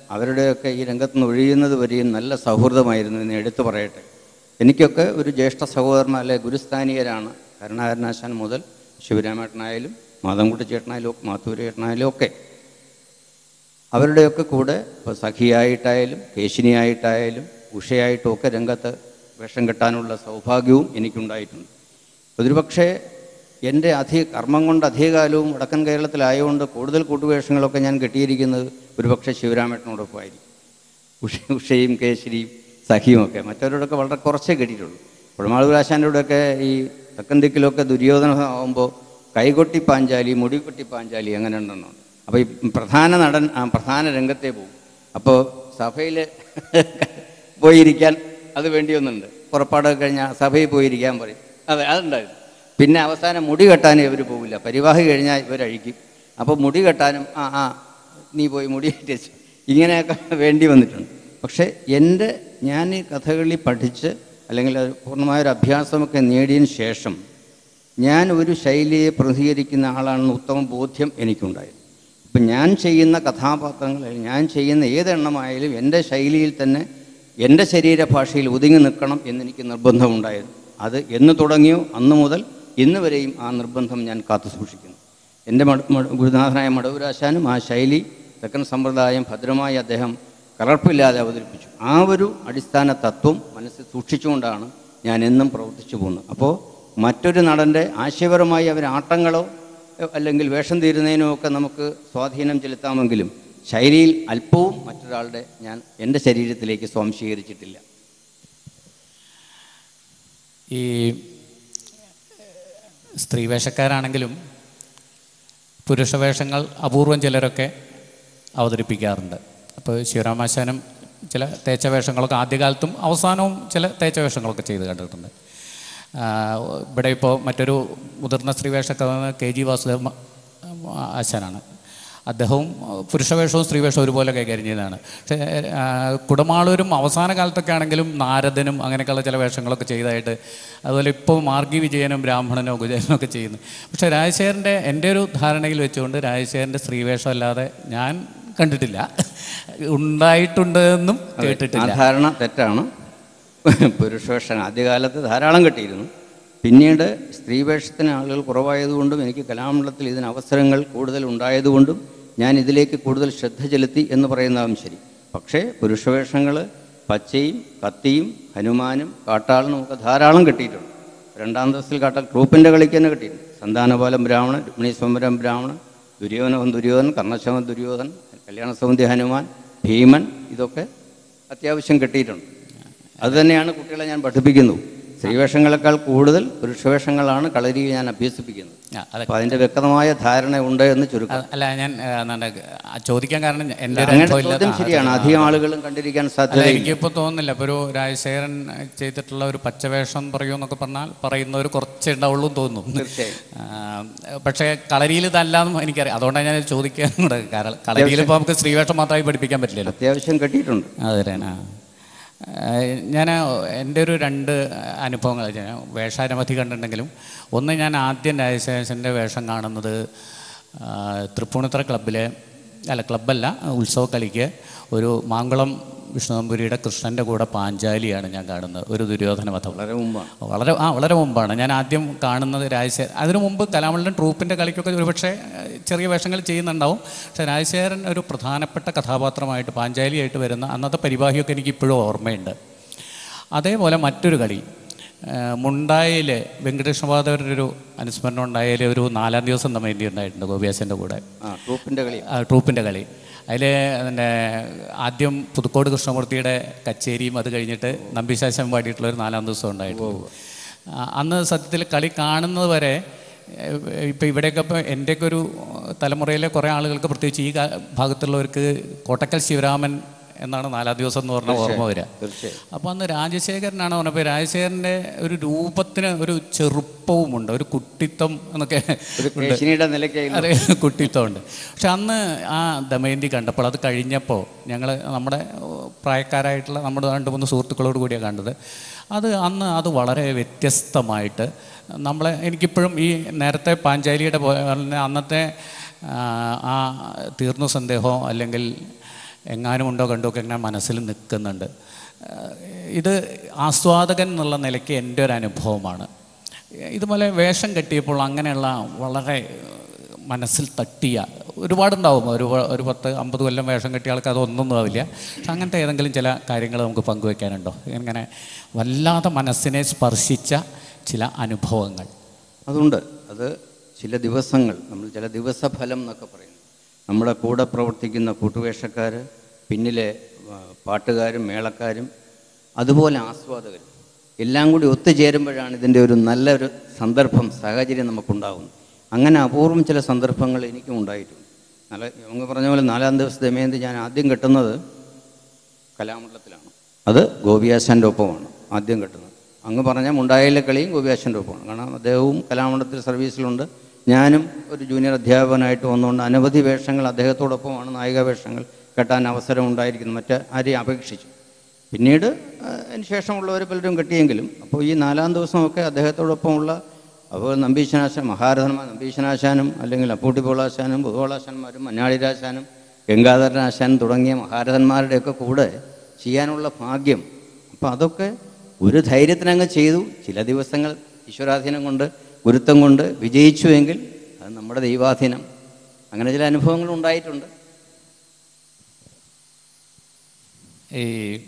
അവരുടെയൊക്കെ ഈ രംഗത്ത് നിന്ന് ഒഴിയുന്നത് വരെയും നല്ല സൗഹൃദമായിരുന്നു എന്ന് എടുത്തു പറയട്ടെ എനിക്കൊക്കെ ഒരു ജ്യേഷ്ഠ സഹോദരൻ അല്ലെ ഗുരുസ്ഥാനീയരാണ് കരുണാകരനാശാൻ മുതൽ ശിവരാമേട്ടനായാലും മാതംകുട്ടി ചേട്ടനായാലും ഒക്കെ മാത്തൂരി ചേട്ടനായാലും ഒക്കെ അവരുടെയൊക്കെ കൂടെ ഇപ്പോൾ സഖിയായിട്ടായാലും കേശിനിയായിട്ടായാലും ഉഷയായിട്ടും ഒക്കെ രംഗത്ത് വേഷം കെട്ടാനുള്ള സൗഭാഗ്യവും എനിക്കുണ്ടായിട്ടുണ്ട് ഒരുപക്ഷേ എൻ്റെ അധിക കർമ്മം കൊണ്ട് അധികകാലവും വടക്കൻ കേരളത്തിലായതുകൊണ്ട് കൂടുതൽ കൂട്ടുവേഷങ്ങളൊക്കെ ഞാൻ കെട്ടിയിരിക്കുന്നത് ഒരുപക്ഷെ ശിവരാമേട്ടനോടൊപ്പമായിരിക്കും ഉഷ ഉഷയും കേശരിയും സഖിയും ഒക്കെ മറ്റവരോടൊക്കെ വളരെ കുറച്ചേ കെട്ടിയിട്ടുള്ളൂ കുടമാളൂരാശാൻ്റെ കൂടെയൊക്കെ ഈ തെക്കൻ ദിക്കിലൊക്കെ ദുര്യോധന ആകുമ്പോൾ കൈകൊട്ടി പാഞ്ചാലി മുടികൊട്ടി പാഞ്ചാലി അങ്ങനെ ഉണ്ടെന്നുണ്ട് അപ്പോൾ ഈ പ്രധാന നടൻ ആ പ്രധാന രംഗത്തേ പോകും അപ്പോൾ സഭയിൽ പോയിരിക്കാൻ അത് വേണ്ടി ഒന്നുണ്ട് പുറപ്പാടൊക്കെ കഴിഞ്ഞാൽ സഭയിൽ പോയിരിക്കാൻ പറയും അതെ അതുണ്ടായിരുന്നു പിന്നെ അവസാനം മുടി കെട്ടാനും ഇവർ പോകില്ല പരിവാഹി കഴിഞ്ഞാൽ ഇവരഴിക്കും അപ്പോൾ മുടി കെട്ടാനും ആ ആ നീ പോയി മുടി കെട്ടിച്ച് ഇങ്ങനെയൊക്കെ വേണ്ടി വന്നിട്ടുണ്ട് പക്ഷേ എൻ്റെ ഞാൻ ഈ കഥകളി പഠിച്ച് അല്ലെങ്കിൽ അത് പൂർണ്ണമായൊരു അഭ്യാസമൊക്കെ നേടിയതിന് ശേഷം ഞാൻ ഒരു ശൈലിയെ പ്രതികരിക്കുന്ന ആളാണെന്ന് ഉത്തമ ബോധ്യം എനിക്കുണ്ടായിരുന്നു ഇപ്പം ഞാൻ ചെയ്യുന്ന കഥാപാത്രങ്ങൾ അല്ലെങ്കിൽ ഞാൻ ചെയ്യുന്ന ഏതെണ്ണമായാലും എൻ്റെ ശൈലിയിൽ തന്നെ എൻ്റെ ശരീരഭാഷയിൽ ഒതുങ്ങി നിൽക്കണം എന്നെനിക്ക് നിർബന്ധമുണ്ടായിരുന്നു അത് എന്ന് തുടങ്ങിയോ അന്ന് മുതൽ ഇന്ന് വരെയും ആ നിർബന്ധം ഞാൻ കാത്തു സൂക്ഷിക്കുന്നു എൻ്റെ മട മട- ഗുരുനാഥനായ മടവൂരാശാനും ആ ശൈലി തെക്കൻ സമ്പ്രദായം ഭദ്രമായി അദ്ദേഹം കലർപ്പില്ലാതെ അവതരിപ്പിച്ചു ആ ഒരു അടിസ്ഥാന തത്വം മനസ്സിൽ സൂക്ഷിച്ചുകൊണ്ടാണ് ഞാൻ എന്നും പ്രവർത്തിച്ചു പോകുന്നത് അപ്പോൾ മറ്റൊരു നടൻ്റെ ആശയപരമായി അവർ ആട്ടങ്ങളോ എ- അല്ലെങ്കിൽ വേഷം തീരുന്നതിനോ ഒക്കെ നമുക്ക് സ്വാധീനം ചെലുത്താമെങ്കിലും ശൈലിയിൽ അല്പവും മറ്റൊരാളുടെ ഞാൻ എൻ്റെ ശരീരത്തിലേക്ക് സ്വാംശീകരിച്ചിട്ടില്ല ഈ സ്ത്രീവേഷക്കാരാണെങ്കിലും പുരുഷവേഷങ്ങൾ അപൂർവം ചിലരൊക്കെ അവതരിപ്പിക്കാറുണ്ട് അപ്പോൾ ശിവരാമാശാനും ചില തേച്ച വേഷങ്ങളൊക്കെ ആദ്യകാലത്തും അവസാനവും ചില തേച്ച വേഷങ്ങളൊക്കെ ചെയ്ത് കണ്ടിട്ടുണ്ട് ആ, ഇവിടെ ഇപ്പോൾ മറ്റൊരു മുതിർന്ന സ്ത്രീവേഷക്കാരൻ കെ ജി വാസുദേവ മ- ആശാനാണ് അദ്ദേഹവും പുരുഷവേഷവും സ്ത്രീവേഷവും ഒരുപോലെ കൈകാര്യം ചെയ്യുന്നതാണ് പക്ഷേ ആ, കുടമാളൂരും അവസാന കാലത്തൊക്കെ ആണെങ്കിലും നാരദനും അങ്ങനെയൊക്കെയുള്ള ചില വേഷങ്ങളൊക്കെ ചെയ്തതായിട്ട് അതുപോലെ ഇപ്പോൾ മാർഗി വിജയനും ബ്രാഹ്മണനോ ഗുജനും ഒക്കെ ചെയ്യുന്നു പക്ഷേ രാജശേഖരൻ്റെ എൻ്റെ ഒരു ധാരണയിൽ വെച്ചുകൊണ്ട് രാജശേഖരൻ്റെ സ്ത്രീവേഷം അല്ലാതെ ഞാൻ കണ്ടിട്ടില്ല ഉണ്ടായിട്ടുണ്ട് എന്നും ആ കേട്ടിട്ടില്ല ധാരണ തെറ്റാണ് പുരുഷവേഷം ആദ്യകാലത്ത് ധാരാളം കിട്ടിയിരുന്നു പിന്നീട് സ്ത്രീവേഷത്തിന് ആളുകൾ കുറവായതുകൊണ്ടും എനിക്ക് കലാമണ്ഡലത്തിൽ ഇതിന് അവസരങ്ങൾ കൂടുതൽ ഉണ്ടായതുകൊണ്ടും ഞാൻ ഇതിലേക്ക് കൂടുതൽ ശ്രദ്ധ ചെലുത്തി എന്ന് പറയുന്നതും ശരി പക്ഷേ പുരുഷവേഷങ്ങൾ പച്ചയും കത്തിയും ഹനുമാനും കാട്ടാളനും ഒക്കെ ധാരാളം കിട്ടിയിട്ടുണ്ട് രണ്ടാം ദിവസത്തിൽ കാട്ടാൽ ട്രൂപ്പിൻ്റെ കളിക്ക് തന്നെ കിട്ടിയിട്ടുണ്ട് സന്താനപാലം ബ്രാഹ്മണൻ രുക്മിണീസ്വംബരം ബ്രാഹ്മണൻ ദുര്യോധനവൻ ദുര്യോധൻ കർണശവൻ ദുര്യോധൻ കല്യാണസൗന്ദി ഹനുമാൻ ഭീമൻ ഇതൊക്കെ അത്യാവശ്യം കിട്ടിയിട്ടുണ്ട് അതുതന്നെയാണ് കുട്ടികളെ ഞാൻ പഠിപ്പിക്കുന്നത് സ്ത്രീവേഷങ്ങളെക്കാൾ കൂടുതൽ പുരുഷവേഷങ്ങളാണ് കളരിയിൽ ഞാൻ അഭ്യസിപ്പിക്കുന്നത് ആ, അതെ അപ്പോൾ അതിൻ്റെ വ്യക്തമായ ധാരണ ഉണ്ട് എന്ന് ചുരുക്കം അ- അല്ല ഞാൻ ആ, എന്താണ് ആ, ചോദിക്കാൻ കാരണം എൻ്റെ ഒരു അങ്ങനെ അനുഭവം ഇല്ല ചോദ്യം ആ, ശരിയാണ് അതെ. അധികം ആളുകളും കണ്ടിരിക്കാൻ അല്ല സാധ്യതയില്ല എനിക്കിപ്പോൾ തോന്നുന്നില്ല ഇപ്പോൾ ഒരു രാജശേഖരൻ ചെയ്തിട്ടുള്ള ഒരു പച്ചവേഷം പറയുമെന്നൊക്കെ പറഞ്ഞാൽ പറയുന്നവർ കുറച്ചേ ഉണ്ടാവുള്ളൂ എന്ന് തോന്നുന്നു തീർച്ചയായും. ആ, പക്ഷേ കളരിയിൽ ഇതല്ലാന്നും എനിക്കറിയാം അതുകൊണ്ടാണ് ഞാൻ ചോദിക്കാൻ കൂടെ കാരണം കളരിയിൽ ഇപ്പോൾ നമുക്ക് സ്ത്രീവേഷം മാത്രമായി പഠിപ്പിക്കാൻ പറ്റില്ലല്ലോ അത്യാവശ്യം കിട്ടിയിട്ടുണ്ട് അതെ ആ ഞാൻ എൻ്റെ ഒരു രണ്ട് അനുഭവങ്ങൾ ഞാൻ വേഷാനവധി കണ്ടിട്ടുണ്ടെങ്കിലും ഒന്ന് ഞാൻ ആദ്യം രാജശേഷൻ്റെ വേഷം കാണുന്നത് ആ, തൃപ്പൂണിത്തറ ക്ലബ്ബിലെ അല്ല ക്ലബ്ബല്ല ഉത്സവ കളിക്ക് ഒരു മാങ്കുളം വിഷ്ണുനമ്പൂരിയുടെ കൃഷ്ണൻ്റെ കൂടെ പാഞ്ചാലിയാണ് ഞാൻ കാണുന്നത് ഒരു ദുര്യോധന വധം വളരെ മുമ്പാണ് വളരെ ആ വളരെ മുമ്പാണ് ഞാൻ ആദ്യം കാണുന്നത് രാജശേഖരൻ അതിനു മുമ്പ് കലാമണ്ഡലം ട്രൂപ്പിൻ്റെ കളിക്കൊക്കെ ഒരുപക്ഷെ ഏഹ്, ചെറിയ വേഷങ്ങൾ ചെയ്യുന്നുണ്ടാവും പക്ഷേ രാജശേഖരൻ ഒരു പ്രധാനപ്പെട്ട കഥാപാത്രമായിട്ട് പാഞ്ചാലിയായിട്ട് വരുന്ന അന്നത്തെ പരിപാടിയൊക്കെ എനിക്ക് ഇപ്പോഴും ഓർമ്മയുണ്ട് അതേപോലെ മറ്റൊരു കളി ഏഹ്, മുണ്ടായിൽ വെങ്കടകൃഷ്ണപാദവരുടെ ഒരു അനുസ്മരണം ഉണ്ടായാൽ ഒരു നാലാം ദിവസം നമ്മൾ ഇന്ത്യ ഉണ്ടായിട്ടുണ്ട് ഗോപിയാസൻ്റെ കൂടെ ആ ട്രൂപ്പിൻ്റെ കളി ആ, ട്രൂപ്പിൻ്റെ കളി അതിൽ പിന്നെ ആദ്യം പുതുക്കോട് കൃഷ്ണമൂർത്തിയുടെ കച്ചേരിയും അത് കഴിഞ്ഞിട്ട് നമ്പിശാശം പാടിയിട്ടുള്ള ഒരു നാലാം ദിവസം ഉണ്ടായിട്ടുണ്ട് ആ, അന്ന് സത്യത്തിൽ കളി കാണുന്നത് വരെ ഇപ്പം ഇവിടെയൊക്കെ ഇപ്പോൾ എൻ്റെയൊക്കെ ഒരു തലമുറയിലെ കുറേ ആളുകൾക്ക് പ്രത്യേകിച്ച് ഈ കാ- ഭാഗത്തുള്ളവർക്ക് കോട്ടക്കൽ ശിവരാമൻ എന്നാണ് നാലാം ദിവസം എന്ന് പറഞ്ഞ ഓർമ്മ വരിക തീർച്ചയായും അപ്പോൾ അന്ന് രാജശേഖരനാണ് പറഞ്ഞപ്പോൾ രാജശേഖരൻ്റെ ഒരു രൂപത്തിന് ഒരു ചെറുപ്പവുമുണ്ട് ഒരു കുട്ടിത്വം എന്നൊക്കെ ഒരു കേശിനിയുടെ നിലയ്ക്കായിരുന്നു അതെ കുട്ടിത്വമുണ്ട് പക്ഷെ അന്ന് ആ ദമയന്തി കണ്ടപ്പോൾ അത് കഴിഞ്ഞപ്പോൾ ഞങ്ങൾ നമ്മുടെ പ്രായക്കാരായിട്ടുള്ള നമ്മുടെ രണ്ട് മൂന്ന് സുഹൃത്തുക്കളോട് കൂടിയാണ് കണ്ടത് അത് അന്ന് അത് വളരെ വ്യത്യസ്തമായിട്ട് നമ്മളെ എനിക്കിപ്പോഴും ഈ നേരത്തെ പാഞ്ചാലിയുടെ പോലെ തന്നെ അന്നത്തെ ആ, ആ തീർന്നു സന്ദേഹമോ അല്ലെങ്കിൽ എങ്ങാനും ഉണ്ടോ കണ്ടോ ഒക്കെ ഇങ്ങനെ മനസ്സിൽ നിൽക്കുന്നുണ്ട് ഏഹ് ഇത് ആസ്വാദകൻ എന്നുള്ള നിലയ്ക്ക് എൻ്റെ ഒരു അനുഭവമാണ് ഇതുപോലെ വേഷം കെട്ടിയപ്പോൾ അങ്ങനെയുള്ള വളരെ മനസ്സിൽ തട്ടിയ ഒരുപാടുണ്ടാവും ഒരു പ- ഒരു പത്ത് അമ്പത് കൊല്ലം വേഷം കെട്ടിയ ആൾക്ക് അതൊന്നും ആവില്ല പക്ഷെ അങ്ങനത്തെ ഏതെങ്കിലും ചില കാര്യങ്ങൾ നമുക്ക് പങ്കുവെക്കാനുണ്ടോ ഇങ്ങനെ വല്ലാതെ മനസ്സിനെ സ്പർശിച്ച ചില അനുഭവങ്ങൾ അതുണ്ട് അത് ചില ദിവസങ്ങൾ നമ്മൾ ചില ദിവസഫലം എന്നൊക്കെ പറയുന്നു നമ്മുടെ കൂടെ പ്രവർത്തിക്കുന്ന കൂട്ടുവേഷക്കാർ പിന്നിലെ ആ, പാട്ടുകാരും മേളക്കാരും അതുപോലെ ആസ്വാദകരും എല്ലാം കൂടി ഒത്തുചേരുമ്പോഴാണ് ഇതിൻ്റെ ഒരു നല്ലൊരു സന്ദർഭം സാഹചര്യം നമുക്കുണ്ടാകുന്നത് അങ്ങനെ അപൂർവം ചില സന്ദർഭങ്ങൾ എനിക്കും ഉണ്ടായിട്ടുണ്ട് നല്ല നമുക്ക് പറഞ്ഞ പോലെ നാലാം ദിവസത്തെ ദമയന്തി ഞാൻ ആദ്യം കെട്ടുന്നത് കലാമണ്ഡലത്തിലാണ് അത് ഗോപിയാശാൻ്റെ ഒപ്പമാണ് ആദ്യം കെട്ടുന്നത് അങ്ങ് പറഞ്ഞ മുണ്ടായിലെ കളിയും ഗോപിയാശാൻ്റെ ഒപ്പമാണ് കാരണം അദ്ദേഹവും കലാമണ്ഡലത്തിൽ സർവീസിലുണ്ട് ഞാനും ഒരു ജൂനിയർ അധ്യാപകനായിട്ട് വന്നുകൊണ്ട് അനവധി വേഷങ്ങൾ അദ്ദേഹത്തോടൊപ്പമാണ് നായിക വേഷങ്ങൾ കെട്ടാൻ അവസരം ഉണ്ടായിരിക്കുന്നത് മറ്റ് ആരെയും അപേക്ഷിച്ചു പിന്നീട് ആ, അതിന് ശേഷമുള്ളവർ പലരും കെട്ടിയെങ്കിലും അപ്പോൾ ഈ നാലാം ദിവസമൊക്കെ അദ്ദേഹത്തോടൊപ്പമുള്ള അപ്പോൾ നമ്പീശനാശാൻ മഹാരഥന്മാർ നമ്പീശനാശാനും അല്ലെങ്കിൽ അപ്പൂട്ടി പോളാശാനും പൊതുവളാശാന്മാരും മഞ്ഞാളിരാശാനും ഗംഗാധരനാശാനും തുടങ്ങിയ മഹാരഥന്മാരുടെയൊക്കെ കൂടെ ചെയ്യാനുള്ള ഭാഗ്യം അപ്പോൾ അതൊക്കെ ഒരു ധൈര്യത്തിനങ്ങ് ചെയ്തു ചില ദിവസങ്ങൾ ഈശ്വരാധീനം കൊണ്ട് ഗുരുത്വം കൊണ്ട് വിജയിച്ചുവെങ്കിൽ അത് നമ്മുടെ ദൈവാധീനം അങ്ങനെ ചില അനുഭവങ്ങൾ ഉണ്ടായിട്ടുണ്ട് ഈ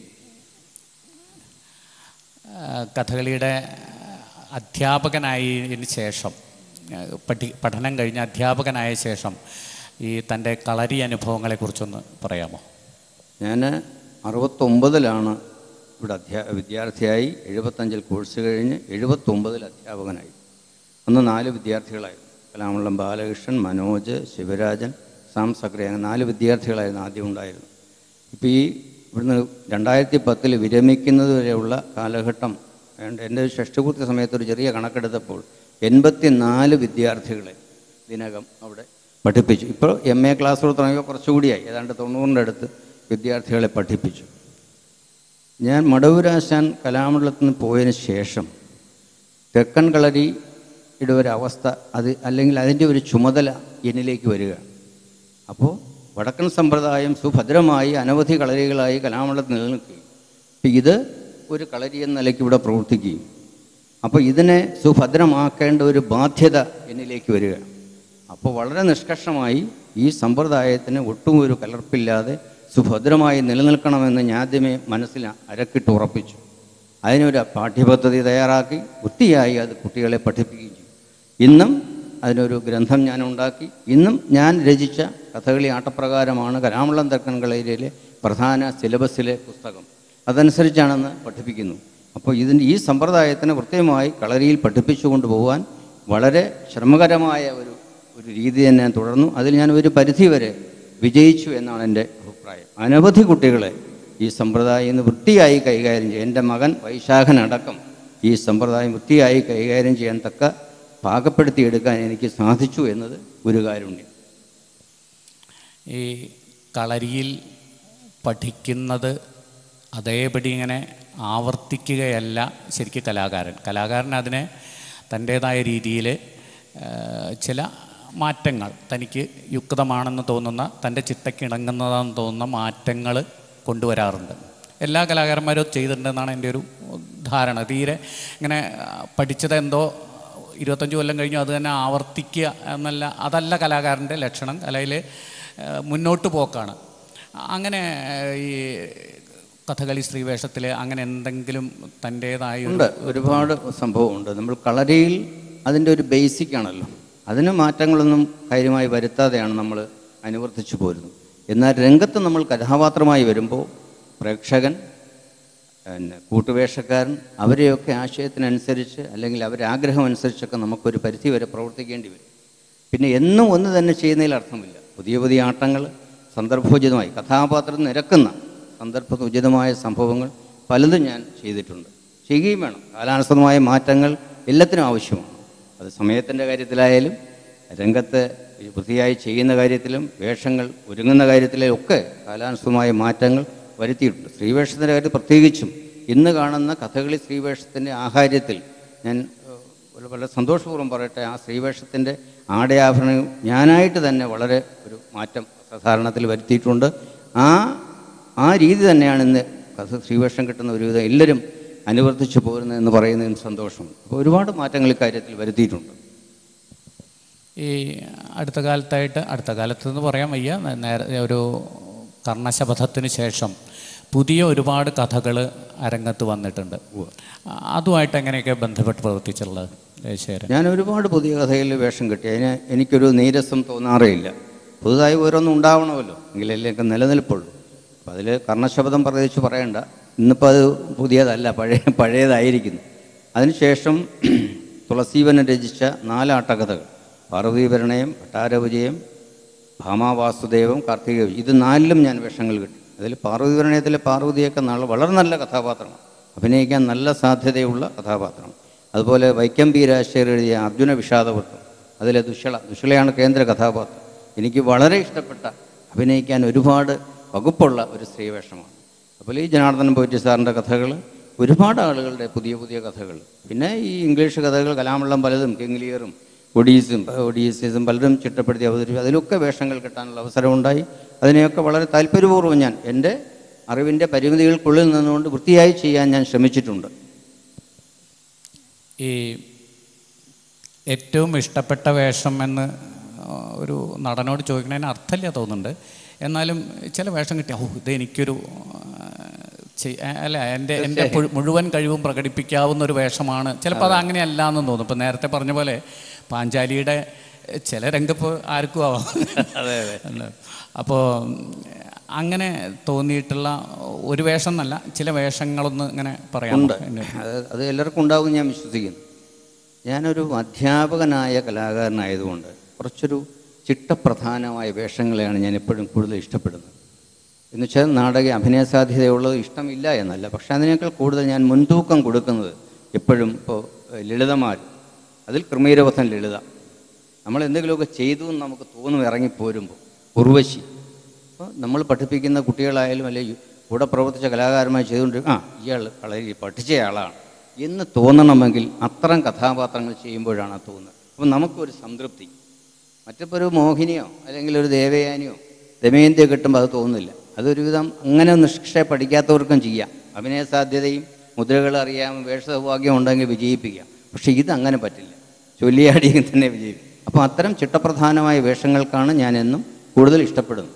ആ, കഥകളിയുടെ അധ്യാപകനായതിന് ശേഷം ആ, പഠി പഠനം കഴിഞ്ഞ് അധ്യാപകനായ ശേഷം ഈ തൻ്റെ കളരി അനുഭവങ്ങളെക്കുറിച്ചൊന്ന് പറയാമോ ഞാൻ അറുപത്തൊമ്പതിലാണ് ഇവിടെ അധ്യാ വിദ്യാർത്ഥിയായി എഴുപത്തഞ്ചിൽ കോഴ്സ് കഴിഞ്ഞ് എഴുപത്തൊമ്പതിൽ അധ്യാപകനായി അന്ന് നാല് വിദ്യാർത്ഥികളായിരുന്നു കലാമണ്ഡലം ബാലകൃഷ്ണൻ മനോജ് ശിവരാജൻ സാം സക്രിയ അങ്ങനെ നാല് വിദ്യാർത്ഥികളായിരുന്നു ആദ്യം ഉണ്ടായിരുന്നത് ഇപ്പോൾ ഈ ഇവിടുന്ന് രണ്ടായിരത്തി പത്തിൽ വിരമിക്കുന്നത് വരെയുള്ള കാലഘട്ടം ഏതാണ്ട് എൻ്റെ ഒരു ഷഷ്ടിപൂർത്തി സമയത്ത് ഒരു ചെറിയ കണക്കെടുത്തപ്പോൾ എൺപത്തി നാല് വിദ്യാർത്ഥികളെ ഇതിനകം അവിടെ പഠിപ്പിച്ചു ഇപ്പോൾ എം എ ക്ലാസ്സുകൾ തുടങ്ങിയപ്പോൾ കുറച്ചുകൂടിയായി ഏതാണ്ട് തൊണ്ണൂറിൻ്റെ അടുത്ത് വിദ്യാർത്ഥികളെ പഠിപ്പിച്ചു ഞാൻ മടവൂരാശാൻ കലാമണ്ഡലത്തിൽ നിന്ന് പോയതിന് ശേഷം തെക്കൻ കളരിയുടെ ഒരു അവസ്ഥ അത് അല്ലെങ്കിൽ അതിൻ്റെ ഒരു ചുമതല എന്നിലേക്ക് വരിക അപ്പോൾ വടക്കൻ സമ്പ്രദായം സുഭദ്രമായി അനവധി കളരികളായി കലാമണ്ഡലത്തിൽ നിലനിൽക്കുകയും ഇപ്പം ഇത് ഒരു കളരി എന്ന നിലയ്ക്ക് ഇവിടെ പ്രവർത്തിക്കുകയും അപ്പോൾ ഇതിനെ സുഭദ്രമാക്കേണ്ട ഒരു ബാധ്യത എന്നിലേക്ക് വരിക അപ്പോൾ വളരെ നിഷ്കർഷമായി ഈ സമ്പ്രദായത്തിന് ഒട്ടും ഒരു കലർപ്പില്ലാതെ സുഭദ്രമായി നിലനിൽക്കണമെന്ന് ഞാൻ ആദ്യമേ മനസ്സിൽ അരക്കിട്ട് ഉറപ്പിച്ചു അതിനൊരു പാഠ്യപദ്ധതി തയ്യാറാക്കി വൃത്തിയായി അത് കുട്ടികളെ പഠിപ്പിക്കുകയും ചെയ്തു ഇന്നും അതിനൊരു ഗ്രന്ഥം ഞാൻ ഉണ്ടാക്കി ഇന്നും ഞാൻ രചിച്ച കഥകളി ആട്ടപ്രകാരമാണ് കലാമള്ളം തെക്കൻ കളരിയിലെ പ്രധാന സിലബസിലെ പുസ്തകം അതനുസരിച്ചാണെന്ന് പഠിപ്പിക്കുന്നു അപ്പോൾ ഇതിൻ്റെ ഈ സമ്പ്രദായത്തിന് കൃത്യമായി കളരിയിൽ പഠിപ്പിച്ചു കൊണ്ടുപോകാൻ വളരെ ശ്രമകരമായ ഒരു ഒരു രീതി തന്നെ ഞാൻ തുടർന്നു അതിൽ ഞാൻ ഒരു പരിധി വരെ വിജയിച്ചു എന്നാണ് എൻ്റെ അഭിപ്രായം അനവധി കുട്ടികളെ ഈ സമ്പ്രദായം ഇന്ന് വൃത്തിയായി കൈകാര്യം ചെയ്യും എൻ്റെ മകൻ വൈശാഖനടക്കം ഈ സമ്പ്രദായം വൃത്തിയായി കൈകാര്യം ചെയ്യാൻ തക്ക പാകപ്പെടുത്തിയെടുക്കാൻ എനിക്ക് സാധിച്ചു എന്നത് ഒരു കാരുണ്യം ഈ കളരിയിൽ പഠിക്കുന്നത് അതേപടി ഇങ്ങനെ ആവർത്തിക്കുകയല്ല ശരിക്കും കലാകാരൻ കലാകാരൻ അതിനെ തൻ്റേതായ രീതിയിൽ ചില മാറ്റങ്ങൾ തനിക്ക് യുക്തമാണെന്ന് തോന്നുന്ന തൻ്റെ ചിട്ടയ്ക്ക് ഇണങ്ങുന്നതാണെന്ന് തോന്നുന്ന മാറ്റങ്ങൾ കൊണ്ടുവരാറുണ്ട് എല്ലാ കലാകാരന്മാരും അത് ചെയ്തിട്ടുണ്ടെന്നാണ് എൻ്റെ ഒരു ധാരണ തീരെ ഇങ്ങനെ ആ, പഠിച്ചത് എന്തോ ഇരുപത്തഞ്ച് കൊല്ലം കഴിഞ്ഞു അത് തന്നെ ആവർത്തിക്കുക എന്നല്ല അതല്ല കലാകാരൻ്റെ ലക്ഷണം കലയിൽ മുന്നോട്ട് പോക്കാണ് അങ്ങനെ ഈ കഥകളി സ്ത്രീവേഷത്തിൽ അങ്ങനെ എന്തെങ്കിലും തൻ്റേതായ ഒരു ഉണ്ട് ഒരുപാട് സംഭവമുണ്ട് നമ്മൾ കളരിയിൽ അതിൻ്റെ ഒരു ബേസിക് ആണല്ലോ അതിന് മാറ്റങ്ങളൊന്നും കാര്യമായി വരുത്താതെയാണ് നമ്മൾ അനുവർത്തിച്ചു പോരുന്നത് എന്നാൽ രംഗത്ത് നമ്മൾ കഥാപാത്രമായി വരുമ്പോൾ പ്രേക്ഷകൻ പിന്നെ കൂട്ടുവേഷക്കാരൻ അവരെയൊക്കെ ആശയത്തിനനുസരിച്ച് അല്ലെങ്കിൽ അവരെ ആഗ്രഹം അനുസരിച്ചൊക്കെ നമുക്കൊരു പരിധി വരെ പ്രവർത്തിക്കേണ്ടി വരും പിന്നെ എന്നും ഒന്ന് തന്നെ ചെയ്യുന്നതിൽ അർത്ഥമില്ല പുതിയ പുതിയ ആട്ടങ്ങൾ സന്ദർഭോചിതമായി കഥാപാത്രം നിരക്കുന്ന സന്ദർഭോചിതമായ സംഭവങ്ങൾ പലതും ഞാൻ ചെയ്തിട്ടുണ്ട് ചെയ്യുകയും വേണം കാലാനുസൃതമായ മാറ്റങ്ങൾ എല്ലാത്തിനും ആവശ്യമാണ് അത് സമയത്തിൻ്റെ കാര്യത്തിലായാലും രംഗത്ത് വൃത്തിയായി ചെയ്യുന്ന കാര്യത്തിലും വേഷങ്ങൾ ഒരുങ്ങുന്ന കാര്യത്തിലും ഒക്കെ കാലാനുസൃതമായ മാറ്റങ്ങൾ വരുത്തിയിട്ടുണ്ട് സ്ത്രീവേഷത്തിൻ്റെ കാര്യത്തിൽ പ്രത്യേകിച്ചും ഇന്ന് കാണുന്ന കഥകളി സ്ത്രീവേഷത്തിൻ്റെ ആഹാര്യത്തിൽ ഞാൻ ഏഹ്, വളരെ- വളരെ സന്തോഷപൂർവ്വം പറയട്ടെ ആ സ്ത്രീവേഷത്തിൻ്റെ ആടയാഭരണം ഞാനായിട്ട് തന്നെ വളരെ ഒരു മാറ്റം സാധാരണത്തിൽ വരുത്തിയിട്ടുണ്ട് ആ ആ രീതി തന്നെയാണ് ഇന്ന് കഥ ശ്രീവേഷം കിട്ടുന്ന ഒരുവിധം എല്ലാവരും അനുവർത്തിച്ചു പോരുന്നതെന്ന് പറയുന്നതിന് സന്തോഷമുണ്ട് അപ്പോൾ ഒരുപാട് മാറ്റങ്ങൾ ഇക്കാര്യത്തിൽ വരുത്തിയിട്ടുണ്ട് ഈ അടുത്ത കാലത്തായിട്ട് അടുത്ത കാലത്ത് എന്ന് പറയാൻ വയ്യ നേ- നേരെ ഒരു കർണശപഥത്തിന് ശേഷം പുതിയ ഒരുപാട് കഥകൾ അരങ്ങത്ത് വന്നിട്ടുണ്ട് ആ- അതുമായിട്ട് എങ്ങനെയൊക്കെ ബന്ധപ്പെട്ട് പ്രവർത്തിച്ചുള്ളത് ജയശേഖരൻ ഞാൻ ഒരുപാട് പുതിയ കഥയിൽ വേഷം കിട്ടി അതിന് എനിക്കൊരു നീരസം തോന്നാറേ ഇല്ല പുതുതായി ഓരോന്നും ഉണ്ടാവണമല്ലോ എങ്കിലല്ലേ ഒക്കെ നിലനിൽപ്പുള്ളൂ അപ്പോൾ അതിൽ കർണശബ്ദം പ്രത്യേകിച്ച് പറയണ്ട ഇന്നിപ്പോൾ അത് പുതിയതല്ല പഴയ പഴയതായിരിക്കുന്നു അതിനുശേഷം തുളസീവനം രചിച്ച നാലാട്ടകഥകൾ പാർവതീപരണയം ഭട്ടാരവിജയം ഭാമാവാസുദേവം കാർത്തിക ഇത് നാലിലും ഞാൻ വേഷങ്ങൾ കിട്ടി അതിൽ പാർവതീപരണയത്തിലെ പാർവതിയൊക്കെ നല്ല വളരെ നല്ല കഥാപാത്രമാണ് അഭിനയിക്കാൻ നല്ല സാധ്യതയുള്ള കഥാപാത്രമാണ് അതുപോലെ വൈക്കം പി രാജശേഖർ എഴുതിയ അർജുന വിഷാദവൃത്തം അതിലെ ദുഷള ദുഷളയാണ് കേന്ദ്ര കഥാപാത്രം എനിക്ക് വളരെ ഇഷ്ടപ്പെട്ട അഭിനയിക്കാൻ ഒരുപാട് വകുപ്പുള്ള ഒരു സ്ത്രീവേഷമാണ് അപ്പോൾ ഈ ജനാർദ്ദനൻ പോറ്റി സാറിൻ്റെ കഥകൾ ഒരുപാട് ആളുകളുടെ പുതിയ പുതിയ കഥകൾ പിന്നെ ഈ ഇംഗ്ലീഷ് കഥകൾ കലാമള്ളം പലതും കിങ്ലിയറും ഒഡീസും ഒഡീസീസും പലരും ചിട്ടപ്പെടുത്തി അവതരിപ്പിച്ചു അതിലൊക്കെ വേഷങ്ങൾ കിട്ടാനുള്ള അവസരമുണ്ടായി അതിനെയൊക്കെ വളരെ താല്പര്യപൂർവ്വം ഞാൻ എൻ്റെ അറിവിൻ്റെ പരിമിതികൾക്കുള്ളിൽ നിന്നുകൊണ്ട് വൃത്തിയായി ചെയ്യാൻ ഞാൻ ശ്രമിച്ചിട്ടുണ്ട് ഈ ഏറ്റവും ഇഷ്ടപ്പെട്ട വേഷം എന്ന് ആ, ഒരു നടനോട് ചോദിക്കുന്നതിന് അർത്ഥമില്ല തോന്നുന്നുണ്ട് എന്നാലും ചില വേഷം കിട്ടിയ ഓ ഇത് എനിക്കൊരു ആ, ചെയ്- അല്ല എൻ്റെ എൻ്റെ പുഴു- മുഴുവൻ കഴിവും പ്രകടിപ്പിക്കാവുന്ന ഒരു വേഷമാണ് ചിലപ്പോൾ അത് അങ്ങനെയല്ല എന്ന് തോന്നും ഇപ്പം നേരത്തെ പറഞ്ഞ പോലെ പാഞ്ചാലിയുടെ ചില രംഗപ്പ് ആർക്കും ആവാം അതെ അതെ അപ്പോൾ അങ്ങനെ തോന്നിയിട്ടുള്ള ഒരു വേഷം എന്നല്ല ചില വേഷങ്ങളൊന്ന് ഇങ്ങനെ പറയാം ഉണ്ട് അത് അത് എല്ലാവർക്കും ഉണ്ടാവും ഞാൻ വിശ്വസിക്കുന്നു ഞാനൊരു അധ്യാപകനായ കലാകാരനായതുകൊണ്ട് കുറച്ചൊരു ചിട്ടപ്രധാനമായ വേഷങ്ങളെയാണ് ഞാൻ എപ്പോഴും കൂടുതൽ ഇഷ്ടപ്പെടുന്നത് എന്ന് വെച്ചാൽ നാടക അഭിനയ സാധ്യതയുള്ളത് ഇഷ്ടമില്ല എന്നല്ല പക്ഷേ അതിനേക്കാൾ കൂടുതൽ ഞാൻ മുൻതൂക്കം കൊടുക്കുന്നത് എപ്പോഴും ഇപ്പോൾ ലളിതമാർ അതിൽ ക്രമീരവധൻ ലളിത നമ്മൾ എന്തെങ്കിലുമൊക്കെ ചെയ്തു എന്ന് നമുക്ക് തോന്നും ഇറങ്ങിപ്പോരുമ്പോൾ ഉർവശി അപ്പോൾ നമ്മൾ പഠിപ്പിക്കുന്ന കുട്ടികളായാലും അല്ലെങ്കിൽ കൂടെ പ്രവർത്തിച്ച കലാകാരന്മാർ ചെയ്തുകൊണ്ട് ആ ഇയാൾ വളരെ പഠിച്ച ആളാണ് എന്ന് തോന്നണമെങ്കിൽ അത്തരം കഥാപാത്രങ്ങൾ ചെയ്യുമ്പോഴാണ് അത് തോന്നുന്നത് അപ്പം നമുക്കൊരു സംതൃപ്തി മറ്റിപ്പോൾ ഒരു മോഹിനിയോ അല്ലെങ്കിൽ ഒരു ദേവയാനിയോ ദമയന്തിയോ കിട്ടുമ്പോൾ അത് തോന്നുന്നില്ല അതൊരുവിധം അങ്ങനെ നിഷ്കൃഷ പഠിക്കാത്തവർക്കും ചെയ്യാം അഭിനയ സാധ്യതയും മുദ്രകൾ അറിയാം വേഷസൗഭാഗ്യം ഉണ്ടെങ്കിൽ വിജയിപ്പിക്കാം പക്ഷേ ഇത് അങ്ങനെ പറ്റില്ല ചൊല്ലിയാടിയെങ്കിൽ തന്നെ വിജയിക്കും അപ്പോൾ അത്തരം ചിട്ടപ്രധാനമായ വേഷങ്ങൾക്കാണ് ഞാൻ എന്നും കൂടുതൽ ഇഷ്ടപ്പെടുന്നത്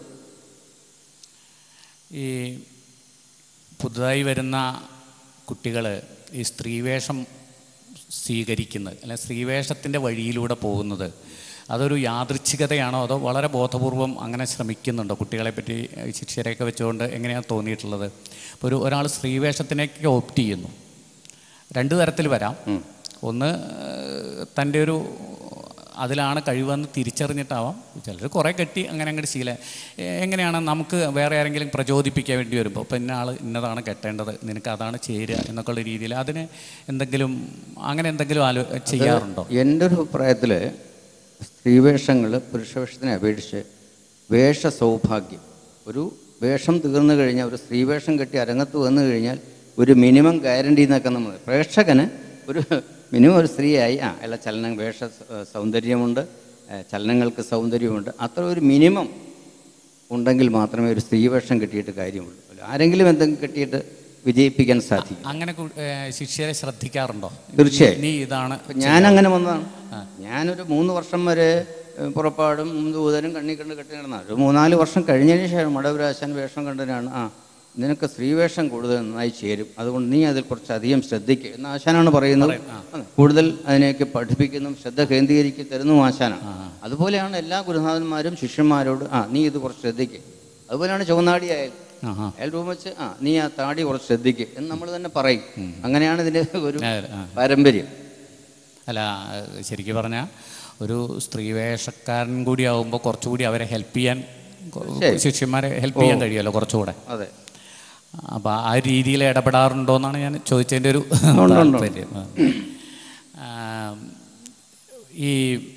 ഈ പുതുതായി വരുന്ന കുട്ടികൾ ഈ സ്ത്രീവേഷം സ്വീകരിക്കുന്നത് അല്ലെ സ്ത്രീവേഷത്തിൻ്റെ വഴിയിലൂടെ പോകുന്നത് അതൊരു യാദൃച്ഛികതയാണോ അതോ വളരെ ബോധപൂർവം അങ്ങനെ ശ്രമിക്കുന്നുണ്ടോ കുട്ടികളെ പറ്റി ഈ ശിക്ഷരെയൊക്കെ വെച്ചുകൊണ്ട് എങ്ങനെയാണ് തോന്നിയിട്ടുള്ളത് ഇപ്പോൾ ഒരു ഒരാൾ സ്ത്രീവേഷത്തിനൊക്കെ ഓപ്റ്റ് ചെയ്യുന്നു രണ്ട് തരത്തിൽ വരാം ഒന്ന് ഏഹ്, തൻ്റെ ഒരു അതിലാണ് കഴിവെന്ന് തിരിച്ചറിഞ്ഞിട്ടാവാം ചിലർ കുറേ കെട്ടി അങ്ങനെ അങ്ങോട്ട് ശീല എ- എങ്ങനെയാണ് നമുക്ക് വേറെ ആരെങ്കിലും പ്രചോദിപ്പിക്കാൻ വേണ്ടി വരുമ്പോൾ ഇപ്പം ഇന്ന ആൾ ഇന്നതാണ് കെട്ടേണ്ടത് നിനക്ക് അതാണ് ചേരുക എന്നൊക്കെയുള്ള രീതിയിൽ അതിന് എന്തെങ്കിലും അങ്ങനെ എന്തെങ്കിലും ആലോ ചെയ്യാറുണ്ടോ എൻ്റെ ഒരു അഭിപ്രായത്തിൽ സ്ത്രീവേഷങ്ങൾ പുരുഷവേഷത്തിനെ അപേക്ഷിച്ച് വേഷ സൗഭാഗ്യം ഒരു വേഷം തീർന്നു കഴിഞ്ഞാൽ ഒരു സ്ത്രീവേഷം കെട്ടി അരങ്ങത്ത് വന്നു കഴിഞ്ഞാൽ ഒരു മിനിമം ഗ്യാരണ്ടി എന്നൊക്കെ നമ്മൾ പ്രേക്ഷകന് ഒരു മിനിമം ഒരു സ്ത്രീയായി ആ എല്ലാ ചലനം വേഷ സ- സൗന്ദര്യമുണ്ട് ഏ, ചലനങ്ങൾക്ക് സൗന്ദര്യമുണ്ട് അത്ര ഒരു മിനിമം ഉണ്ടെങ്കിൽ മാത്രമേ ഒരു സ്ത്രീവേഷം കിട്ടിയിട്ട് കാര്യമുള്ളൂ അല്ല ആരെങ്കിലും എന്തെങ്കിലും കിട്ടിയിട്ട് വിജയിപ്പിക്കാൻ സാധിക്കും അങ്ങനെ കു- ഏഹ്, ശിഷ്യരെ ശ്രദ്ധിക്കാറുണ്ടോ തീർച്ചയായും. നീ ഇതാണ് അപ്പം ഞാൻ അങ്ങനെ വന്നതാണ് ഞാനൊരു മൂന്ന് വർഷം വരെ ഏഹ്, പുറപ്പാടും ദൂതനും കണ്ണി കണ്ട് കെട്ടി കിടന്ന ഒരു മൂന്നാല് വർഷം കഴിഞ്ഞതിന് ശേഷം മടവരാശാൻ വേഷം കണ്ടതിനാണ് ആ നിനക്ക് സ്ത്രീവേഷം കൂടുതൽ നന്നായി ചേരും അതുകൊണ്ട് നീ അതിൽ കുറച്ച് അധികം ശ്രദ്ധിക്കുക എന്ന് ആശാനാണ് പറയുന്നത് അതെ. കൂടുതൽ അതിനെയൊക്കെ പഠിപ്പിക്കുന്നു ശ്രദ്ധ കേന്ദ്രീകരിക്കി തരുന്നു ആശാനാണ് അതുപോലെയാണ് എല്ലാ ഗുരുനാഥന്മാരും ശിഷ്യന്മാരോട് ആ നീ ഇത് കുറച്ച് ശ്രദ്ധിക്കുക അതുപോലെയാണ് ചുവന്നാടിയായാലും ആഹാ അയാൾ രൂപം വെച്ച് ആ നീ ആ താടി കുറച്ച് ശ്രദ്ധിക്കുക എന്ന് നമ്മൾ തന്നെ പറയും അങ്ങനെയാണ് ഇതിൻ്റെ ഒരു ആ, ആ. പാരമ്പര്യം അല്ല ശരിക്കും പറഞ്ഞാൽ ഒരു സ്ത്രീവേഷക്കാരൻ കൂടി ആവുമ്പോൾ കുറച്ചുകൂടി അവരെ ഹെൽപ്പ് ചെയ്യാൻ കൊ- ശരി. ശിഷ്യന്മാരെ ഹെൽപ്പ് ചെയ്യാൻ കഴിയുമല്ലോ കുറച്ചുകൂടെ അതെ അപ്പോൾ ആ രീതിയിൽ ഇടപെടാറുണ്ടോ എന്നാണ് ഞാൻ ചോദിച്ചതിൻ്റെ ഒരു ഉണ്ട്, ഉണ്ട്. താല്പര്യം ആ, ഈ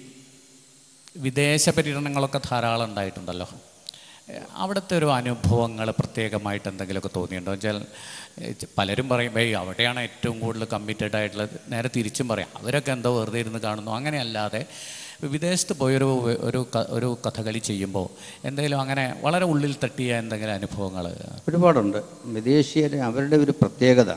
വിദേശ പര്യടനങ്ങളൊക്കെ ധാരാളം ഉണ്ടായിട്ടുണ്ടല്ലോ ഏ, അവിടുത്തെ ഒരു അനുഭവങ്ങൾ പ്രത്യേകമായിട്ട് എന്തെങ്കിലുമൊക്കെ തോന്നിയിട്ടുണ്ടോ വെച്ചാൽ ഏ, ച- പലരും പറയും ബൈ അവിടെയാണ് ഏറ്റവും കൂടുതൽ കമ്മിറ്റഡ് ആയിട്ടുള്ളത് നേരെ തിരിച്ചും പറയാം അവരൊക്കെ എന്തോ വെറുതെ ഇരുന്ന് കാണുന്നു അങ്ങനെയല്ലാതെ വിദേശത്ത് പോയൊരു ഒരു ക- ഒരു കഥകളി ചെയ്യുമ്പോൾ എന്തെങ്കിലും അങ്ങനെ വളരെ ഉള്ളിൽ തട്ടിയ എന്തെങ്കിലും അനുഭവങ്ങൾ ഒരുപാടുണ്ട് വിദേശീയരെ അവരുടെ ഒരു പ്രത്യേകത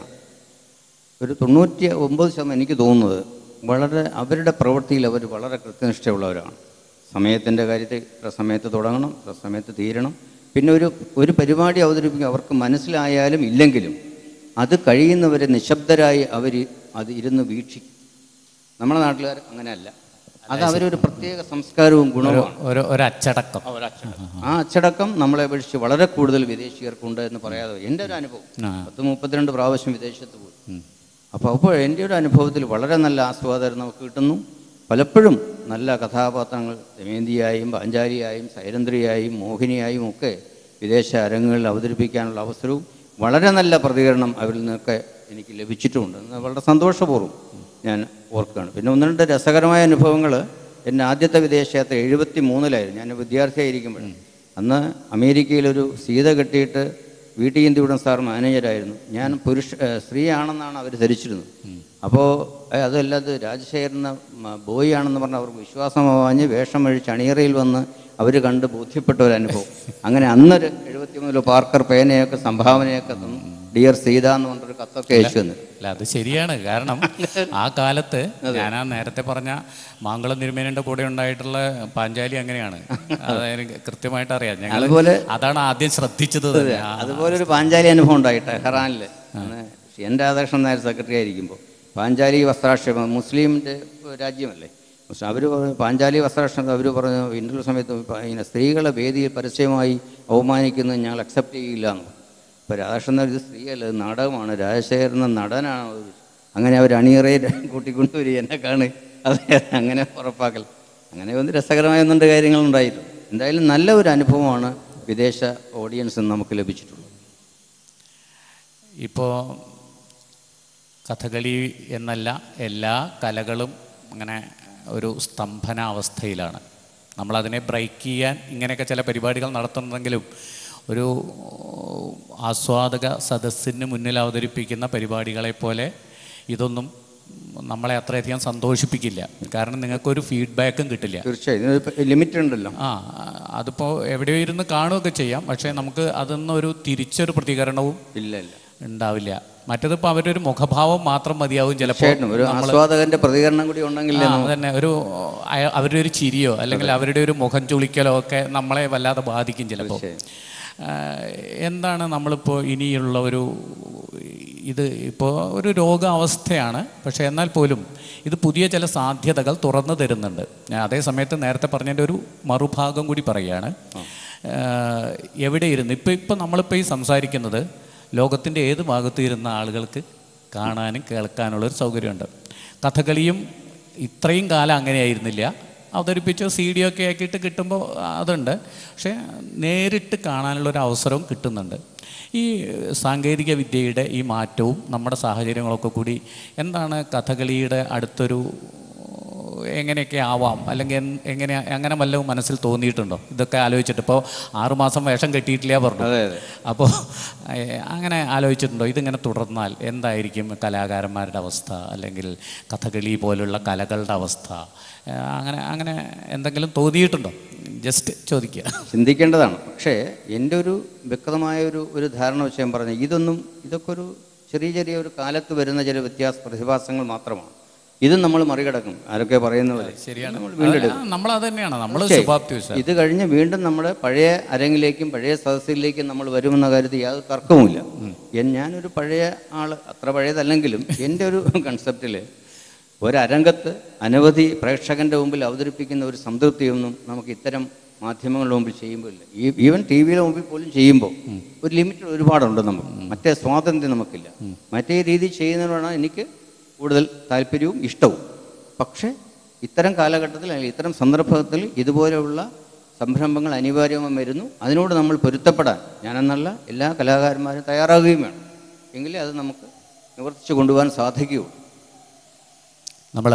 ഒരു തൊണ്ണൂറ്റി ഒമ്പത് ശതമാനം എനിക്ക് തോന്നുന്നത് വളരെ അവരുടെ പ്രവൃത്തിയിൽ അവർ വളരെ കൃത്യനിഷ്ഠയുള്ളവരാണ് സമയത്തിൻ്റെ കാര്യത്തിൽ ഇത്ര സമയത്ത് തുടങ്ങണം ഇത്ര സമയത്ത് തീരണം പിന്നെ ഒരു ഒരു പരിപാടി അവതരിപ്പിക്കുക അവർക്ക് മനസ്സിലായാലും ഇല്ലെങ്കിലും അത് കഴിയുന്നവരെ നിശബ്ദരായി അവർ അത് ഇരുന്ന് വീക്ഷിക്കും നമ്മുടെ നാട്ടുകാർ അങ്ങനെയല്ല അത് അവരൊരു പ്രത്യേക സംസ്കാരവും ഗുണവുമാണ് ഒരു ഒരു അച്ചടക്കം ആ ഒരു അച്ചടക്കം. ആ അച്ചടക്കം നമ്മളെ അപേക്ഷിച്ച് വളരെ കൂടുതൽ വിദേശീയർക്കുണ്ട് എന്ന് പറയാതെ എൻ്റെ ഒരു അനുഭവം ആ. പത്ത് മുപ്പത്തിരണ്ട് പ്രാവശ്യം വിദേശത്ത് പോയി അപ്പോൾ അപ്പോൾ എൻ്റെ ഒരു അനുഭവത്തിൽ വളരെ നല്ല ആസ്വാദനം നമുക്ക് കിട്ടുന്നു പലപ്പോഴും നല്ല കഥാപാത്രങ്ങൾ ദമയന്തിയായും പാഞ്ചാലിയായും സൈരന്ദ്രിയായും മോഹിനിയായും ഒക്കെ വിദേശ അരങ്ങുകളിൽ അവതരിപ്പിക്കാനുള്ള അവസരവും വളരെ നല്ല പ്രതികരണം അവരിൽ നിന്നൊക്കെ എനിക്ക് ലഭിച്ചിട്ടുമുണ്ട് എന്ന് വളരെ സന്തോഷപൂർവ്വം ഞാൻ ഓർക്കുകയാണ് പിന്നെ ഒന്ന് രണ്ട് രസകരമായ അനുഭവങ്ങൾ എൻ്റെ ആദ്യത്തെ വിദേശയാത്ര എഴുപത്തി മൂന്നിലായിരുന്നു ഞാൻ വിദ്യാർത്ഥിയായിരിക്കുമ്പോൾ അന്ന് അമേരിക്കയിലൊരു സീത കെട്ടിയിട്ട് വീട്ടിൽ ഇന്ത്യയുടെ സാർ മാനേജരായിരുന്നു ഞാൻ പുരുഷ ഏഹ് സ്ത്രീയാണെന്നാണ് അവർ ധരിച്ചിരുന്നത് അപ്പോൾ അതല്ല അത് രാജശേഖരൻ ബോയ് ആണെന്ന് പറഞ്ഞ് അവർക്ക് വിശ്വാസമാവാഞ്ഞ് വേഷം അഴിച്ച് അണിയറയിൽ വന്ന് അവർ കണ്ട് ബോധ്യപ്പെട്ട ഒരു അനുഭവം അങ്ങനെ അന്നൊരു എഴുപത്തി മൂന്നിൽ പാർക്കർ പേനയൊക്കെ സംഭാവനയൊക്കെ തന്നു ഡിയർ സീത എന്ന് പറഞ്ഞൊരു കത്തൊക്കെ അയച്ചു തന്നു അല്ല അത് ശരിയാണ് കാരണം ആ കാലത്ത് ഞാൻ ആ നേരത്തെ പറഞ്ഞ മാങ്കുളം തിരുമേനയുടെ കൂടെ ഉണ്ടായിട്ടുള്ള പാഞ്ചാലി അങ്ങനെയാണ് അത് എനിക്ക് കൃത്യമായിട്ട് അറിയാം ഞങ്ങൾ അതുപോലെ അതാണ് ആദ്യം ശ്രദ്ധിച്ചത് തന്നെ. ആ, അതുപോലെ ഒരു പാഞ്ചാലി അനുഭവം ഉണ്ടായി ടെഹ്റാനിൽ അന്ന് എൻ രാധാകൃഷ്ണൻ നായർ സെക്രട്ടറി ആയിരിക്കുമ്പോൾ പാഞ്ചാലി വസ്ത്രാക്ഷേപം മുസ്ലിമിൻ്റെ രാജ്യമല്ലേ അവർ പാഞ്ചാലി വസ്ത്രാക്ഷേപം അവർ പറഞ്ഞു ഇന്റർവ്യൂ സമയത്ത് പ- ഇങ്ങനെ സ്ത്രീകളെ വേദിയിൽ പരസ്യമായി അവമാനിക്കുന്നത് ഞങ്ങൾ അക്സെപ്റ്റ് ചെയ്യില്ല എന്ന് അപ്പോൾ രാധാകൃഷ്ണൻ നായർ ഇത് സ്ത്രീയല്ല ഇത് നാടകമാണ് രാജശേഖരൻ എന്ന നടനാണ് അവർ അങ്ങനെ അവർ അണിയറയിൽ കൂട്ടിക്കൊണ്ടുവരിക എന്നെ കാണ് അതെ അങ്ങനെ ഉറപ്പാക്കൽ അങ്ങനെ ഒന്ന് രസകരമായ ഒന്നുണ്ട് കാര്യങ്ങളുണ്ടായിട്ടുണ്ട് എന്തായാലും നല്ല ഒരു അനുഭവമാണ് വിദേശ ഓഡിയൻസ് നമുക്ക് ലഭിച്ചിട്ടുള്ളത് ഇപ്പോൾ കഥകളി എന്നല്ല എല്ലാ കലകളും അങ്ങനെ ഒരു സ്തംഭനാവസ്ഥയിലാണ് നമ്മളതിനെ ബ്രേക്ക് ചെയ്യാൻ ഇങ്ങനെയൊക്കെ ചില പരിപാടികൾ നടത്തുന്നുണ്ടെങ്കിലും ഒരു ആസ്വാദക സദസ്സിന് മുന്നിൽ അവതരിപ്പിക്കുന്ന പരിപാടികളെ പോലെ ഇതൊന്നും നമ്മളെ അത്രയധികം സന്തോഷിപ്പിക്കില്ല കാരണം നിങ്ങൾക്കൊരു ഫീഡ്ബാക്കും കിട്ടില്ല തീർച്ചയായും ഇതിനൊരു ലിമിറ്റ് ഉണ്ടല്ലോ ആ അതിപ്പോൾ എവിടെയോ ഇരുന്ന് കാണുകയൊക്കെ ചെയ്യാം പക്ഷേ നമുക്ക് അതിന്നൊരു തിരിച്ചൊരു പ്രതികരണവും ഇല്ല ഇല്ല ഉണ്ടാവില്ല മറ്റതിപ്പോൾ അവരുടെ ഒരു മുഖഭാവം മാത്രം മതിയാവും ചിലപ്പോൾ തീർച്ചയായിട്ടും ഒരു ആസ്വാദകന്റെ പ്രതികരണം കൂടി ഉണ്ടെങ്കിൽ ആ, അതന്നെ ഒരു അയ- അവരുടെ ഒരു ചിരിയോ അല്ലെങ്കിൽ അവരുടെ ഒരു മുഖം ചുളിക്കലോ ഒക്കെ നമ്മളെ വല്ലാതെ ബാധിക്കും ചിലപ്പോൾ ആ, എന്താണ് നമ്മളിപ്പോൾ ഇനിയുള്ള ഒരു ഇത് ഇപ്പോൾ ഒരു രോഗാവസ്ഥയാണ് പക്ഷേ എന്നാൽ പോലും ഇത് പുതിയ ചില സാധ്യതകൾ തുറന്നു തരുന്നുണ്ട് ഞാൻ അതേ സമയത്ത് നേരത്തെ പറഞ്ഞതിൻ്റെ ഒരു മറുഭാഗം കൂടി പറയുകയാണ് ആ, എവിടെ ഇരുന്ന് ഇപ്പോൾ ഇപ്പോൾ നമ്മളിപ്പോൾ ഈ സംസാരിക്കുന്നത് ലോകത്തിൻ്റെ ഏത് ഭാഗത്ത് ഇരുന്ന ആളുകൾക്ക് കാണാനും കേൾക്കാനുള്ളൊരു സൗകര്യമുണ്ട് കഥകളിയും ഇത്രയും കാലം അങ്ങനെയായിരുന്നില്ല അവതരിപ്പിച്ച സി ഡി ഒക്കെ ആക്കിയിട്ട് കിട്ടുമ്പോൾ അതുണ്ട് പക്ഷേ നേരിട്ട് കാണാനുള്ള ഒരു അവസരവും കിട്ടുന്നുണ്ട് ഈ സാങ്കേതിക വിദ്യയുടെ ഈ മാറ്റവും നമ്മുടെ സാഹചര്യങ്ങളൊക്കെ കൂടി എന്താണ് കഥകളിയുടെ അടുത്തൊരു എങ്ങനെയൊക്കെ ആവാം അല്ലെങ്കിൽ എൻ- എങ്ങനെ അങ്ങനെ വല്ലതും മനസ്സിൽ തോന്നിയിട്ടുണ്ടോ ഇതൊക്കെ ആലോചിച്ചിട്ട് ഇപ്പോൾ ആറുമാസം വേഷം കെട്ടിയിട്ടില്ല പറഞ്ഞു അതെ അതെ അപ്പോൾ അങ്ങനെ ആലോചിച്ചിട്ടുണ്ടോ ഇതിങ്ങനെ തുടർന്നാൽ എന്തായിരിക്കും കലാകാരന്മാരുടെ അവസ്ഥ അല്ലെങ്കിൽ കഥകളി പോലുള്ള കലകളുടെ അവസ്ഥ ഏ, അങ്ങനെ അങ്ങനെ എന്തെങ്കിലും തോന്നിയിട്ടുണ്ടോ ജസ്റ്റ് ചോദിക്കുക ചിന്തിക്കേണ്ടതാണ് പക്ഷേ എൻ്റെ ഒരു വ്യക്തമായ ഒരു ഒരു ധാരണ വെച്ച് ഞാൻ പറഞ്ഞു ഇതൊന്നും ഇതൊക്കെ ഒരു ചെറിയ ചെറിയ ഒരു കാലത്ത് വരുന്ന ചില വ്യത്യാസ പ്രതിഭാസങ്ങൾ മാത്രമാണ് ഇതും നമ്മൾ മറികടക്കും ആരൊക്കെ പറയുന്ന പോലെ ശരിയാണ് നമ്മൾ വീണ്ടെടുക്കും നമ്മൾ അത് തന്നെയാണ് നമ്മൾ പക്ഷേ, ശുഭാപ്തി വിശ്വാസം ഇത് കഴിഞ്ഞ് വീണ്ടും നമ്മുടെ പഴയ അരങ്ങിലേക്കും പഴയ സദസ്സിലേക്കും നമ്മൾ വരുമെന്ന കാര്യത്തിൽ യാതൊരു തർക്കവുമില്ല എൻ- ഞാനൊരു പഴയ ആൾ അത്ര പഴയതല്ലെങ്കിലും എൻ്റെ ഒരു കൺസെപ്റ്റിൽ ഒരരംഗത്ത് അനവധി പ്രേക്ഷകൻ്റെ മുമ്പിൽ അവതരിപ്പിക്കുന്ന ഒരു സംതൃപ്തിയൊന്നും നമുക്ക് ഇത്തരം മാധ്യമങ്ങളുടെ മുമ്പിൽ ചെയ്യുമ്പോൾ ഇല്ല ഈ ഈവൻ ടി വിയുടെ മുമ്പിൽ പോലും ചെയ്യുമ്പോൾ ഒരു ലിമിറ്റ് ഒരുപാടുണ്ട് നമുക്ക് മറ്റേ സ്വാതന്ത്ര്യം നമുക്കില്ല മറ്റേ രീതി ചെയ്യുന്നതിനോടാണ് എനിക്ക് കൂടുതൽ താല്പര്യവും ഇഷ്ടവും പക്ഷേ ഇത്തരം കാലഘട്ടത്തിൽ അല്ലെങ്കിൽ ഇത്തരം സന്ദർഭത്തിൽ ഇതുപോലെയുള്ള സംരംഭങ്ങൾ അനിവാര്യമായി വരുന്നു അതിനോട് നമ്മൾ പൊരുത്തപ്പെടാൻ ഞാനെന്നല്ല എല്ലാ കലാകാരന്മാരും തയ്യാറാകുകയും വേണം എങ്കിലേ അത് നമുക്ക് നിവർത്തിച്ചു കൊണ്ടുപോകാൻ സാധിക്കുകയുള്ളൂ നമ്മൾ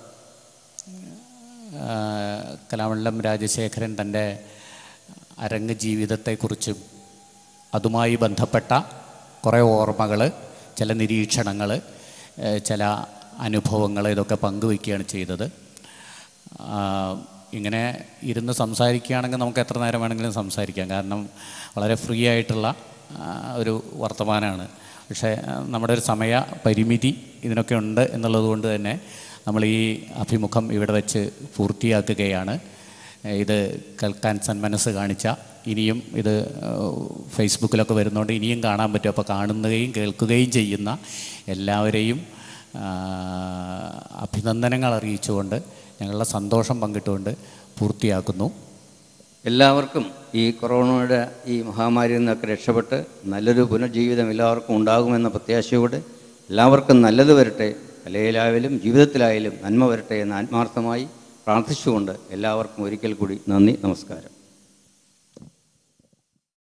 കലാമണ്ഡലം രാജശേഖരൻ തൻ്റെ അരങ്ങ് ജീവിതത്തെക്കുറിച്ചും അതുമായി ബന്ധപ്പെട്ട കുറേ ഓർമ്മകൾ ചില നിരീക്ഷണങ്ങൾ ചില അനുഭവങ്ങൾ ഇതൊക്കെ പങ്കുവയ്ക്കുകയാണ് ചെയ്തത് ആ, ഇങ്ങനെ ഇരുന്ന് സംസാരിക്കുകയാണെങ്കിൽ നമുക്ക് എത്ര നേരം വേണമെങ്കിലും സംസാരിക്കാം കാരണം വളരെ ഫ്രീ ആയിട്ടുള്ള ആ, ഒരു വർത്തമാനമാണ് പക്ഷേ ആ, നമ്മുടെ ഒരു സമയ പരിമിതി ഇതിനൊക്കെ ഉണ്ട് എന്നുള്ളത് കൊണ്ട് തന്നെ നമ്മൾ ഈ അഭിമുഖം ഇവിടെ വെച്ച് പൂർത്തിയാക്കുകയാണ് ഇത് കേൾക്കാൻ സന്മനസ് കാണിച്ച ഇനിയും ഇത് ഏഹ്, ഫേസ്ബുക്കിലൊക്കെ വരുന്നതുകൊണ്ട് ഇനിയും കാണാൻ പറ്റും അപ്പോൾ കാണുകയും കേൾക്കുകയും ചെയ്യുന്ന എല്ലാവരെയും ആ, അഭിനന്ദനങ്ങൾ അറിയിച്ചുകൊണ്ട് ഞങ്ങളുടെ സന്തോഷം പങ്കിട്ടുകൊണ്ട് പൂർത്തിയാക്കുന്നു എല്ലാവർക്കും ഈ കൊറോണയുടെ ഈ മഹാമാരിയിൽ നിന്നൊക്കെ രക്ഷപ്പെട്ട് നല്ലൊരു പുനർജീവിതം എല്ലാവർക്കും ഉണ്ടാകുമെന്ന പ്രത്യാശയോടെ എല്ലാവർക്കും നല്ലത് വരട്ടെ കലയിലായാലും ജീവിതത്തിലായാലും നന്മ വരട്ടെ എന്ന് ആത്മാർത്ഥമായി പ്രാർത്ഥിച്ചുകൊണ്ട് എല്ലാവർക്കും ഒരിക്കൽ കൂടി നന്ദി നമസ്കാരം